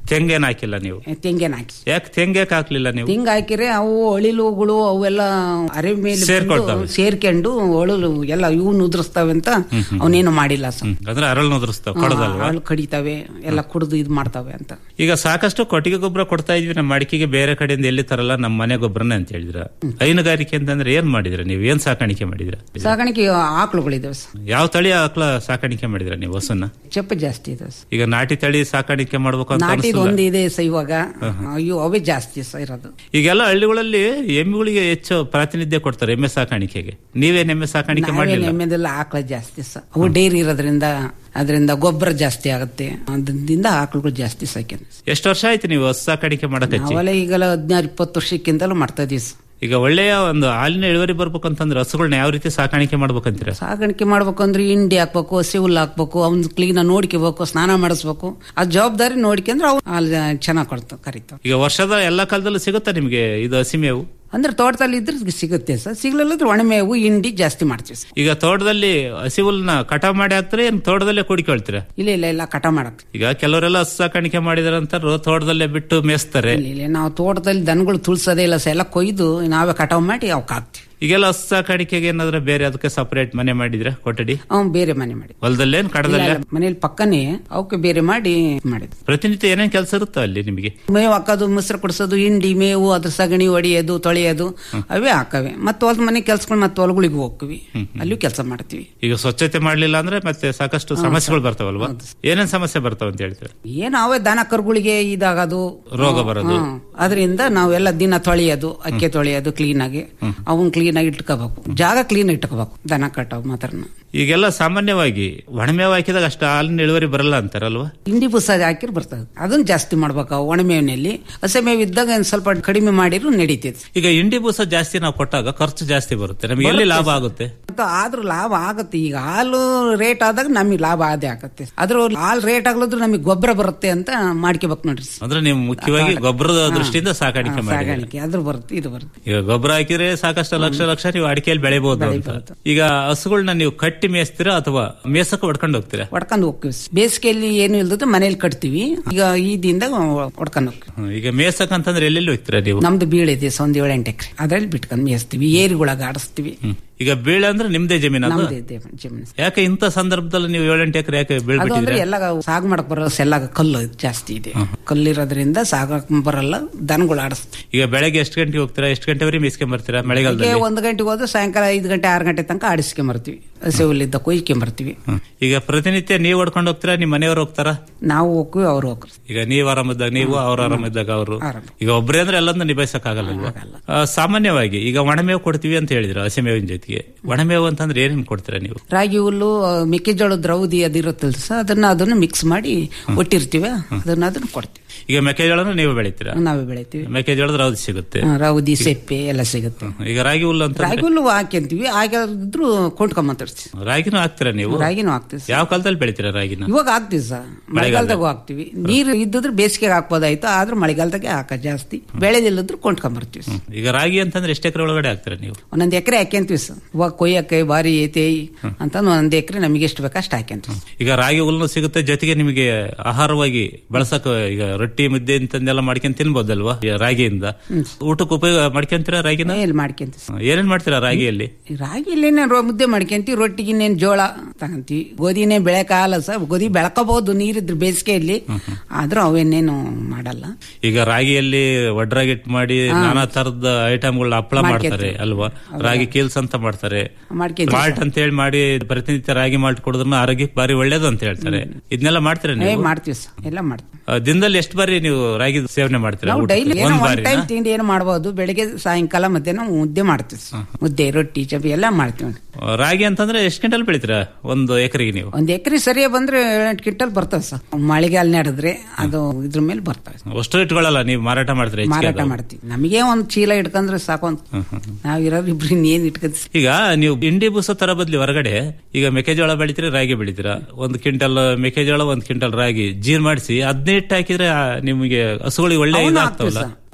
ತೆಂಗೇನ್ ಹಾಕಿಲ್ಲ ನೀವು ತೆಂಗಿನ ಹಾಕಿ ಯಾಕೆ ತೆಂಗೇಕ್ ಹಾಕ್ಲಿಲ್ಲ ನೀವು ತೆಂಗ್ ಹಾಕಿದ್ರೆ ಅವು ಅಳಿಲುಗಳು ಅವೆಲ್ಲ ಅರೆ ಮೇಲೆ ಬಂದು ಸೇರ್ಕೊಳ್ತವೆ. ಸೇರ್ಕೊಂಡು ಒಳಲು ಎಲ್ಲ ಇವು ಉದುರಿಸ್ತವೆ ಅಂತ ಅವನೇನು ಮಾಡಿಲ್ಲ ಸರ್ ಅಂದ್ರೆ ಅರಳು ನೋದ್ರಿಸ್ತಾವ ಕೊಡದಲ್ವಾ ಅರಳು ಕಡಿತಾವೆ ಎಲ್ಲ ಕುಡಿದು ಇದು ಮಾಡ್ತಾವೆ ಅಂತ ಈಗ ಸಾಕಷ್ಟು ಕೊಟ್ಟಿಗೆ ಗೊಬ್ಬರ ಕೊಡ್ತಾ ಇದ್ವಿ ನಮ್ಮ ಮಡಿಕೆಗೆ ಬೇರೆ ಕಡೆಯಿಂದ ಎಲ್ಲಿ ತರಲ್ಲ ನಮ್ಮ ಮನೆ ಗೊಬ್ಬರನೇ ಅಂತ ಹೇಳಿದ್ರ ಹೈನುಗಾರಿಕೆ ಅಂತಂದ್ರೆ ಏನ್ ಮಾಡಿದ್ರ ನೀವು ಏನ್ ಸಾಕಾಣಿಕೆ ಮಾಡಿದ್ರ ಸಾಕಾಣಿಕೆ ಆಕಳುಗಳಿದಾವೆ ಸರ್ ಯಾವ ತಳಿ ಆಕಳ ಸಾಕಾಣಿಕೆ ಮಾಡಿದ್ರ ನೀವು ಹಸುನ ಚೆಪ್ಪ ಜಾಸ್ತಿ ಇದೆ ಸರ್ ಈಗ ನಾಟಿ ತಳಿ ಸಾಕಾಣಿಕೆ ಮಾಡ್ಬೇಕು ಅಂತ ನಾಟಿದ್ ಅನ್ಸಲ್ಲ? ಒಂದು ಇದೆ ಸರ್ ಇವಾಗ ಅಯ್ಯೋ ಅವೇ ಜಾಸ್ತಿ ಸರ್ ಇರೋದು ಈಗೆಲ್ಲ ಹಳ್ಳಿಗಳಲ್ಲಿ ಎಮ್ಮೆಗಳಿಗೆ ಹೆಚ್ಚು ಪ್ರಾತಿನಿಧ್ಯ ಕೊಡ್ತಾರೆ ಎಮ್ಮೆ ಸಾಕಾಣಿಕೆಗೆ ನೀವೇನ್ ಎಮ್ಮೆ ಸಾಕಾಣಿಕೆ ನಾವೇನ್ ಮಾಡಲಿಲ್ಲ ಎಮ್ಮೆದೆಲ್ಲ ಆಕಳ ಜಾಸ್ತಿ ಸರ್ ಅವು ಡೈರಿ ಇರೋದ್ರಿಂದ ಅದರಿಂದ ಗೊಬ್ಬರ ಜಾಸ್ತಿ ಆಗುತ್ತೆ ಅದರಿಂದ ಆಕಳುಗಳು ಜಾಸ್ತಿ ಸಾಕ್ಯ ಎಷ್ಟು ವರ್ಷ ಆಯ್ತು ನೀವು ಹಸು ಸಾಕಾಣಿಕೆ ಮಾಡಕ್ ಹಚ್ಚಿ ನಾವೆಲ್ಲ ಈಗೆಲ್ಲ ಹದಿನಾರು ಇಪ್ಪತ್ತು ವರ್ಷಕ್ಕಿಂತಲೂ ಮಾಡ್ತಾ ಇದೀವಿ ಸರ್ ಈಗ ಒಳ್ಳೆಯ ಒಂದು ಹಾಲಿನ ಇಳುವರಿ ಬರ್ಬೇಕಂತಂದ್ರೆ ಹಸುಗಳನ್ನ ಯಾವ ರೀತಿ ಸಾಕಾಣಿಕೆ ಮಾಡ್ಬೇಕಂತೀರ ಸಾಗಾಣಿಕೆ ಮಾಡ್ಬೇಕು ಅಂದ್ರೆ ಹಿಂಡಿ ಹಾಕ್ಬೇಕು ಹಸಿ ಹುಲ್ಲು ಹಾಕ್ಬೇಕು ಅವ್ನ ಕ್ಲೀನ್ ನೋಡ್ಕೋಬೇಕು ಸ್ನಾನ ಮಾಡಿಸ್ಬೇಕು ಆ ಜವಾಬ್ದಾರಿ ನೋಡ್ಕೊಂಡ್ರೆ ಅವು ಹಾಲು ಚೆನ್ನಾಗಿ ಕೊಡ್ತಾವ ಕರಿತಾವ ಈಗ ವರ್ಷದ ಎಲ್ಲಾ ಕಾಲದಲ್ಲೂ ಸಿಗುತ್ತಾ ನಿಮ್ಗೆ ಇದು ಹಸಿಮೇವು ಅಂದ್ರೆ ತೋಟದಲ್ಲಿ ಇದ್ರೆ ಸಿಗುತ್ತೆ ಸರ್ ಸಿಗ್ಲಿಲ್ಲದ್ರೆ ಒಣಮೇವು ಹಿಂಡಿ ಜಾಸ್ತಿ ಮಾಡ್ತೀವಿ ಸರ್ ಈಗ ತೋಟದಲ್ಲಿ ಹಸಿ ಹುಲ್ನ ಕಟಾವ್ ಮಾಡಿ ಹಾಕ್ತಾರೆ ಏನ್ ತೋಟದಲ್ಲೇ ಕುಡಿಕೊಳ್ತೀರಾ ಇಲ್ಲ ಇಲ್ಲ ಇಲ್ಲ ಕಟ ಮಾಡಕ್ ಈಗ ಕೆಲವರೆಲ್ಲ ಹಸು ಸಾಕಾಣಿಕೆ ಮಾಡಿದಾರಂತ ತೋಟದಲ್ಲೇ ಬಿಟ್ಟು ಮೇಯಿಸ್ತಾರೆ ಇಲ್ಲ ಇಲ್ಲ ನಾವು ತೋಟದಲ್ಲಿ ದನಗಳು ತುಳ್ಸೋದೇ ಇಲ್ಲ ಸರ್ ಎಲ್ಲ ಕೊಯ್ದು ನಾವೇ ಕಟಾವ್ ಮಾಡಿ ಅವಕ್ಕೆ ಹಾಕ್ತಿವಿ ಈಗೆಲ್ಲ ಹಸು ಸಾಕಾಣಿಕೆಗೆ ಏನಾದ್ರೆ ಬೇರೆ ಅದಕ್ಕೆ ಸಪರೇಟ್ ಮನೆ ಮಾಡಿದ್ರೆ ಕೊಠಡಿ ಅವ್ನು ಬೇರೆ ಮನೆ ಮಾಡಿ ಹೊಲದಲ್ಲೇನ್ ಕಡದಲ್ಲೇ ಮನೇಲಿ ಪಕ್ಕನೇ ಅವಕ್ಕೆ ಬೇರೆ ಮಾಡಿ ಮಾಡಿದ್ವಿ ಪ್ರತಿನಿತ್ಯ ಏನೇನ್ ಕೆಲಸ ಇರುತ್ತೋ ಅಲ್ಲಿ ನಿಮಗೆ ಮೇವು ಹಾಕೋದು ಮೊಸರು ಕುಡಿಸೋದು ಹಿಂಡಿ ಮೇವು ಅದ್ರ ಸಗಣಿ ಹೊಡಿಯೋದು ತೊಳೆಯೋದು ಅವೇ ಹಾಕವೆ ಮತ್ತೆ ಹೊಲದ ಮನೆ ಕೆಲ್ಸಗಳು ಮತ್ತೆ ಹೊಲಗಳಿಗೆ ಹೋಗ್ತೀವಿ ಅಲ್ಲಿಯೂ ಕೆಲಸ ಮಾಡ್ತೀವಿ ಈಗ ಸ್ವಚ್ಛತೆ ಮಾಡ್ಲಿಲ್ಲ ಅಂದ್ರೆ ಮತ್ತೆ ಸಾಕಷ್ಟು ಸಮಸ್ಯೆಗಳು ಬರ್ತಾವಲ್ವಾ ಏನೇನ್ ಸಮಸ್ಯೆ ಬರ್ತಾವ ಅಂತ ಹೇಳ್ತೀರಾ ಏನು ಅವೇ ದನ ಕರುಗಳಿಗೆ ಇದಾಗೋದು ರೋಗ ಬರೋದು ಹ್ಮ್. ಅದರಿಂದ ನಾವೆಲ್ಲ ದಿನ ತೊಳೆಯೋದು ಅಕ್ಕೆ ತೊಳೆಯೋದು ಕ್ಲೀನ್ ಆಗಿ ಅವನ್ ಕ್ಲೀನ್ ಆಗಿ ಇಟ್ಕೋಬೇಕು ಜಾಗ ಕ್ಲೀನ್ ಇಟ್ಕೋಬೇಕು ದನ ಕಟ್ಟವು ಮಾತ್ರ ಈಗೆಲ್ಲ ಸಾಮಾನ್ಯವಾಗಿ ಒಣಮೇವು ಹಾಕಿದಾಗ ಅಷ್ಟು ಹಾಲಿನ ಇಳುವರಿ ಬರಲ್ಲ ಅಂತಾರಲ್ವಾ ಹಿಂಡಿ ಬುಸ ಹಾಕಿರ್ ಬರ್ತದೆ ಅದನ್ನ ಜಾಸ್ತಿ ಮಾಡ್ಬೇಕು ಒಣಮೇವಿನಲ್ಲಿ ಹಸೆ ಮೇವು ಇದ್ದಾಗ ಒಂದ್ ಸ್ವಲ್ಪ ಕಡಿಮೆ ಮಾಡಿದ್ರು ನಡೀತೈತಿ ಈಗ ಇಂಡಿ ಬೂಸ ಜಾಸ್ತಿ ನಾವು ಕೊಟ್ಟಾಗ ಖರ್ಚು ಜಾಸ್ತಿ ಬರುತ್ತೆ ನಮಗೆ ಎಲ್ಲಿ ಲಾಭ ಆಗುತ್ತೆ ಮತ್ತು ಆದ್ರೂ ಲಾಭ ಆಗುತ್ತೆ ಈಗ ಹಾಲು ರೇಟ್ ಆದಾಗ ನಮಗೆ ಲಾಭ ಆದೇ ಆಗತ್ತೆ ಅದ್ರ ಹಾಲು ರೇಟ್ ಆಗ್ಲದ್ರು ನಮಗೆ ಗೊಬ್ಬರ ಬರುತ್ತೆ ಅಂತ ಮಾಡ್ಕೋಬೇಕು ನೋಡ್ರಿ ಅಂದ್ರೆ ನೀವು ಮುಖ್ಯವಾಗಿ ಗೊಬ್ಬರದ ದೃಷ್ಟಿಯಿಂದ ಸಾಕಾಣಿಕೆ ಮಾಡಿ ಸಾಗಾಣಿಕೆ ಅದ್ರ ಬರುತ್ತೆ ಇದು ಬರುತ್ತೆ ಈಗ ಗೊಬ್ಬರ ಹಾಕಿದ್ರೆ ಸಾಕಷ್ಟು ಲಕ್ಷ ಲಕ್ಷ ನೀವು ಅಡಿಕೆಯಲ್ಲಿ ಬೆಳಿಬಹುದು ಅಂತ ಈಗ ಹಸುಗಳನ್ನ ನೀವು ಕಟ್ಟಿ ಮೇಯಿಸ್ತೀರಾ ಅಥವಾ ಮೇಸಕ್ಕೆ ಹೊಡ್ಕೊಂಡು ಹೋಗ್ತೀರಾ ಹೊಡ್ಕೊಂಡು ಹೋಗ್ತೀವಿ ಬೇಸಿಗೆಯಲ್ಲಿ ಏನು ಇಲ್ದಿದ್ರೆ ಮನೇಲಿ ಕಟ್ತೀವಿ ಈಗ ಈ ದಿನದಾಗ ಹೊಡ್ಕೊಂಡು ಹೋಗ್ತೀವಿ ಹ್ಮ್, ಈಗ ಮೇಸಕ್ ಅಂತಂದ್ರೆ ಎಲ್ಲೆಲ್ಲಿ ಹೋಗ್ತೀರಾ ನೀವು ನಮ್ದು ಬೀಳಿದೆ ಸ ಒಂದ್ ಏಳು ಎಂಟು ಎಕರೆ ಅದ್ರಲ್ಲಿ ಬಿಟ್ಕೊಂಡು ಮೇಯಿಸ್ತೀವಿ ಏರಿಗೊಳಗ ಆಡಿಸ್ತೀವಿ ಈಗ ಬೀಳೆ ಅಂದ್ರೆ ನಿಮ್ದೇ ಜಮೀನು ಅದು? ನಮ್ದು ಇದೆ ಜಮೀನು ಯಾಕೆ ಇಂಥ ಸಂದರ್ಭದಲ್ಲಿ ನೀವು ಏಳೆಂಟು ಎಕರೆ ಯಾಕೆ ಅದು ಅಂದ್ರೆ ಬೀಳ್ಬಿಟ್ಟಿದ್ರೆ ಎಲ್ಲ ಸಾಗ್ ಮಾಡಕ್ ಬರೋ ಎಲ್ಲ ಕಲ್ಲು ಜಾಸ್ತಿ ಇದೆ ಕಲ್ಲಿರೋದ್ರಿಂದ ಸಾಗಕ್ ಬರಲ್ಲ ದನಗಳು ಆಡಿಸ್ತೀವಿ ಈಗ ಬೆಳಗ್ಗೆ ಎಷ್ಟು ಗಂಟೆಗೆ ಹೋಗ್ತೀರಾ ಎಷ್ಟು ಗಂಟೆವರೆಗೆ ಮೇಯಿಸ್ಕೊಂಡ್ ಬರ್ತೀರಾ ಬೆಳಿಗ್ಗೆ ಮಳೆಗಾಲದಲ್ಲಿ ಒಂದು ಗಂಟೆಗೆ ಹೋದ್ರೆ ಸಾಯಂಕಾಲ ಐದು ಗಂಟೆ ಆರು ಗಂಟೆ ತನಕ ಆಡಿಸ್ಕೊಂಬರ್ತೀವಿ ಹಸಿ ಹುಲ್ಲಿದ್ದ ಕೊಯ್ಕೊಂಬರ್ತೀವಿ ಹ್ಮ್. ಈಗ ಪ್ರತಿನಿತ್ಯ ನೀವು ಹೊಡ್ಕೊಂಡು ಹೋಗ್ತೀರಾ ನಿಮ್ಮ ಮನೆಯವರು ಹೋಗ್ತಾರಾ ನಾವು ಹೋಗ್ತೀವಿ ಅವ್ರು ಹೋಗ್ರಿ ಈಗ ನೀವು ಆರಾಮಿದ್ದಾಗ ನೀವು ಅವ್ರು ಆರಾಮಿದ್ದಾಗ ಅವರು ಈಗ ಒಬ್ಬರೇ ಅಂದ್ರೆ ಎಲ್ಲದನ್ನ ನಿಭಾಯಿಸಕ್ ಆಗಲ್ಲ ಸಾಮಾನ್ಯವಾಗಿ ಈಗ ಒಣಮೇವು ಕೊಡ್ತೀವಿ ಅಂತ ಹೇಳಿದ್ರು ಹಸಿಮೇವಿನ ಜೊತೆಗೆ ಒಣಮೇವು ಅಂತಂದ್ರೆ ಏನೇನ್ ಕೊಡ್ತೀರಾ ನೀವು ರಾಗಿ ಹುಲ್ಲು ಆ, ಮೆಕ್ಕೆಜೋಳದ ದ್ರೌದಿ ಅದಿರುತ್ತಲ್ಲ ಸರ್ ಅದನ್ನ ಅದನ್ನ ಮಿಕ್ಸ್ ಮಾಡಿ ಒಟ್ಟಿರ್ತೀವಿ ಅದನ್ನ ಅದನ್ನ ಕೊಡ್ತೀವಿ ಈಗ ಮೆಕ್ಕೆಜೋಳನ ನೀವು ಬೆಳಿತೀರಾ ನಾವೇ ಬೆಳಿತೀವಿ ಮೆಕ್ಕೆಜೋಳದ ರೌದಿ ಸಿಗುತ್ತೆ ಆ, ರೌದಿ ಸೆಪ್ಪೆ ಎಲ್ಲ ಸಿಗುತ್ತೆ ಈಗ ರಾಗಿ ಹುಲ್ಲು ಅಂತ ರಾಗಿ ಹುಲ್ಲು ಹಾಕ್ಯಂತೀವಿ ಹಾಕಿದ್ರು ಕೊಂಡ್ಕೊಂಬತ್ತಿರ್ತೀವಿ ರಾಗಿನೂ ಹಾಕ್ತೀರಾ ನೀವು ರಾಗಿನೂ ಹಾಕ್ತೀವಿ ಸರ್. ಯಾವ ಕಾಲದಲ್ಲಿ ಬೆಳಿತೀರಾ ರಾಗಿನ ಇವಾಗ ಹಾಕ್ತಿವಿ ಸರ್ ಮಳೆಗಾಲದಾಗೂ ಹಾಕ್ತಿವಿ ನೀರು ಇದ್ದಿದ್ರೆ ಬೇಸಿಗೆಗೆ ಹಾಕ್ಬೋದಾಯ್ತು ಆದ್ರೆ ಮಳೆಗಾಲದಾಗೆ ಹಾಕ ಜಾಸ್ತಿ ಬೆಳೆದಿಲ್ಲದ್ರು ಕೊಂಡ್ಕೊಂಬರ್ತೀವಿ ಸರ್. ಈಗ ರಾಗಿ ಅಂತಂದ್ರೆ ಎಷ್ಟು ಎಕರೆ ಒಳಗಡೆ ಹಾಕ್ತೀರಾ ನೀವು ಒಂದೊಂದು ಎಕರೆ ಹಾಕ್ಯಂತೀವಿ ಸರ್ ಇವಾಗ ಕೊಯ್ಯಕ್ಕೆ ಬಾರಿ ಐತೆ ಅಂತ ಒಂದೊಂದು ಎಕರೆ ನಮಗೆ ಎಷ್ಟು ಬೇಕೋ ಅಷ್ಟು ಹಾಕ್ಯಂತೀವಿ ಈಗ ರಾಗಿ ಹುಲ್ಲು ಸಿಗುತ್ತೆ ಜೊತೆಗೆ ನಿಮಗೆ ಆಹಾರವಾಗಿ ಬಳಸಕ್ ಈಗ ರೊಟ್ಟಿ ಮುದ್ದೆ ಇಂತಂದೆಲ್ಲ ಮಾಡ್ಕೊಂಡ್ ತಿನ್ಬೋದಲ್ವಾ ಈ ರಾಗಿಯಿಂದ ಊಟಕ್ಕೆ ಉಪಯೋಗ ಮಾಡ್ಕೊಂತೀರಾ ರಾಗಿನ ಎಲ್ಲಿ ಮಾಡ್ಕೊಂತೀವಿ ಹ್ಮ್. ಏನೇನ್ ಮಾಡ್ತೀರಾ ರಾಗಿಯಲ್ಲಿ ರಾಗಿಲೇನೆ ಮುದ್ದೆ ಮಾಡ್ಕೊಂತೀವಿ ರೊಟ್ಟಿಗೆ ಇನ್ನೇನು ಜೋಳ ತಗೊಂತೀವಿ ಗೋಧಿನೇ ಬೆಳೆಕಾಗಲ್ಲ ಸರ್ ಗೋಧಿ ಬೆಳ್ಕೋಬಹುದು ನೀರಿದ್ರೆ ಬೇಸಿಗೆಯಲ್ಲಿ ಆದ್ರೂ ಅವೇನೇನು ಮಾಡಲ್ಲ ಈಗ ರಾಗಿಯಲ್ಲಿ ಒಡ್ರಾಗಿಟ್ ಮಾಡಿ ಹಾ. ನಾನಾ ತರದ ಐಟಮ್ಗಳನ್ನ ಹಪ್ಪಳ ಮಾಡ್ಕೊಂತೀವಿ. ಮಾಡ್ತಾರೆ ಅಲ್ವಾ ರಾಗಿ ಕೀಲ್ಸ್ ಅಂತ ಮಾಡ್ತಾರೆ ಮಾಡ್ಕೊಂತೀವಿ ಮಾಲ್ಟ್ ಅಂತ ಹೇಳಿ ಮಾಡಿ ಪ್ರತಿನಿತ್ಯ ರಾಗಿ ಮಾಲ್ಟ್ ಕುಡಿದ್ರು ಆರೋಗ್ಯಕ್ಕೆ ಬಾರಿ ಒಳ್ಳೇದು ಅಂತ ಹೇಳ್ತಾರೆ ಇದನ್ನೆಲ್ಲ ಮಾಡ್ತೀರಾ ಏ ನೀವು ಮಾಡ್ತೀವಿ ಸರ್ ಎಲ್ಲ ಮಾಡ್ತೀವಿ ಆ, ದಿನದಲ್ಲಿ ಎಷ್ಟು ಬಾರಿ ನೀವು ರಾಗಿ ಸೇವನೆ ಮಾಡ್ತೀರಾ ನಾವು ಊಟಕ್ಕೆ? ಡೈಲಿ ಏನೋ ಒಂದ್ ಒನ್ ಬಾರಿನಾ? ಟೈಮ್ ತಿಂಡಿ ಏನು ಮಾಡ್ಬೋದು ಬೆಳಿಗ್ಗೆ ಸಾಯಂಕಾಲ ಮಧ್ಯಾಹ್ನ ಮುದ್ದೆ ಮಾಡ್ತೀವಿ ಸರ್. ಮುದ್ದೆ ರೊಟ್ಟಿ ಚಪಿ ಎಲ್ಲ ಮಾಡ್ತೀವಿ ಆ, ರಾಗಿ ಅಂತಂದ್ರೆ ಎಷ್ಟು ಗಂಟಲ್ ಬೆಳಿತೀರಾ ಒಂದು ಎಕರೆಗೆ ನೀವು ಒಂದ್ ಎಕರೆ ಸರಿಯಾಗಿ ಬಂದ್ರೆ ಏಳೆಂಟು ಕ್ವಿಂಟಲ್ ಬರ್ತವೆ ಸರ್ ಮಳೆಗಾಲ ನಡೆದ್ರೆ ಅದು ಇದ್ರ ಮೇಲೆ ಬರ್ತವೆ ಅಷ್ಟು ಇಟ್ಕೊಳ್ಳಲ್ಲ ನೀವು ಮಾರಾಟ ಮಾಡ್ತೀರಾ ಹೆಚ್ಚಿಗೆ ಮಾರಾಟ ಅದು? ಮಾಡ್ತೀವಿ ನಮಗೆ ಒಂದ್ ಚೀಲ ಇಟ್ಕೊಂಡ್ರೆ ಸಾಕು ಅಂತ ನಾವ್ ಇರೋರು ಇಬ್ರು ಇನ್ನೇನ್ ಇಟ್ಕೊತೀವಿ ಈಗ ನೀವು ಇಂಡಿ ಬೂಸ ತರ ಬದ್ಲಿ ಹೊರಗಡೆ ಈಗ ಮೆಕ್ಕೆಜೋಳ ಬೆಳಿತೀರಾ ರಾಗಿ ಬೆಳಿತೀರಾ ಒಂದು ಕ್ವಿಂಟಲ್ ಮೆಕ್ಕೆಜೋಳ ಒಂದ್ ಕ್ವಿಂಟಲ್ ರಾಗಿ ಜೀರ್ ಮಾಡಿಸಿ ಹದಿನೆಂಟು ಹಾಕಿದ್ರೆ ಆ, ನಿಮಗೆ ಹಸುಗಳಿಗೆ ಒಳ್ಳೆ ಅವನ್ನ ಇದಾಗ್ತಾವಲ್ಲ ಹಾಕ್ತೀವಿ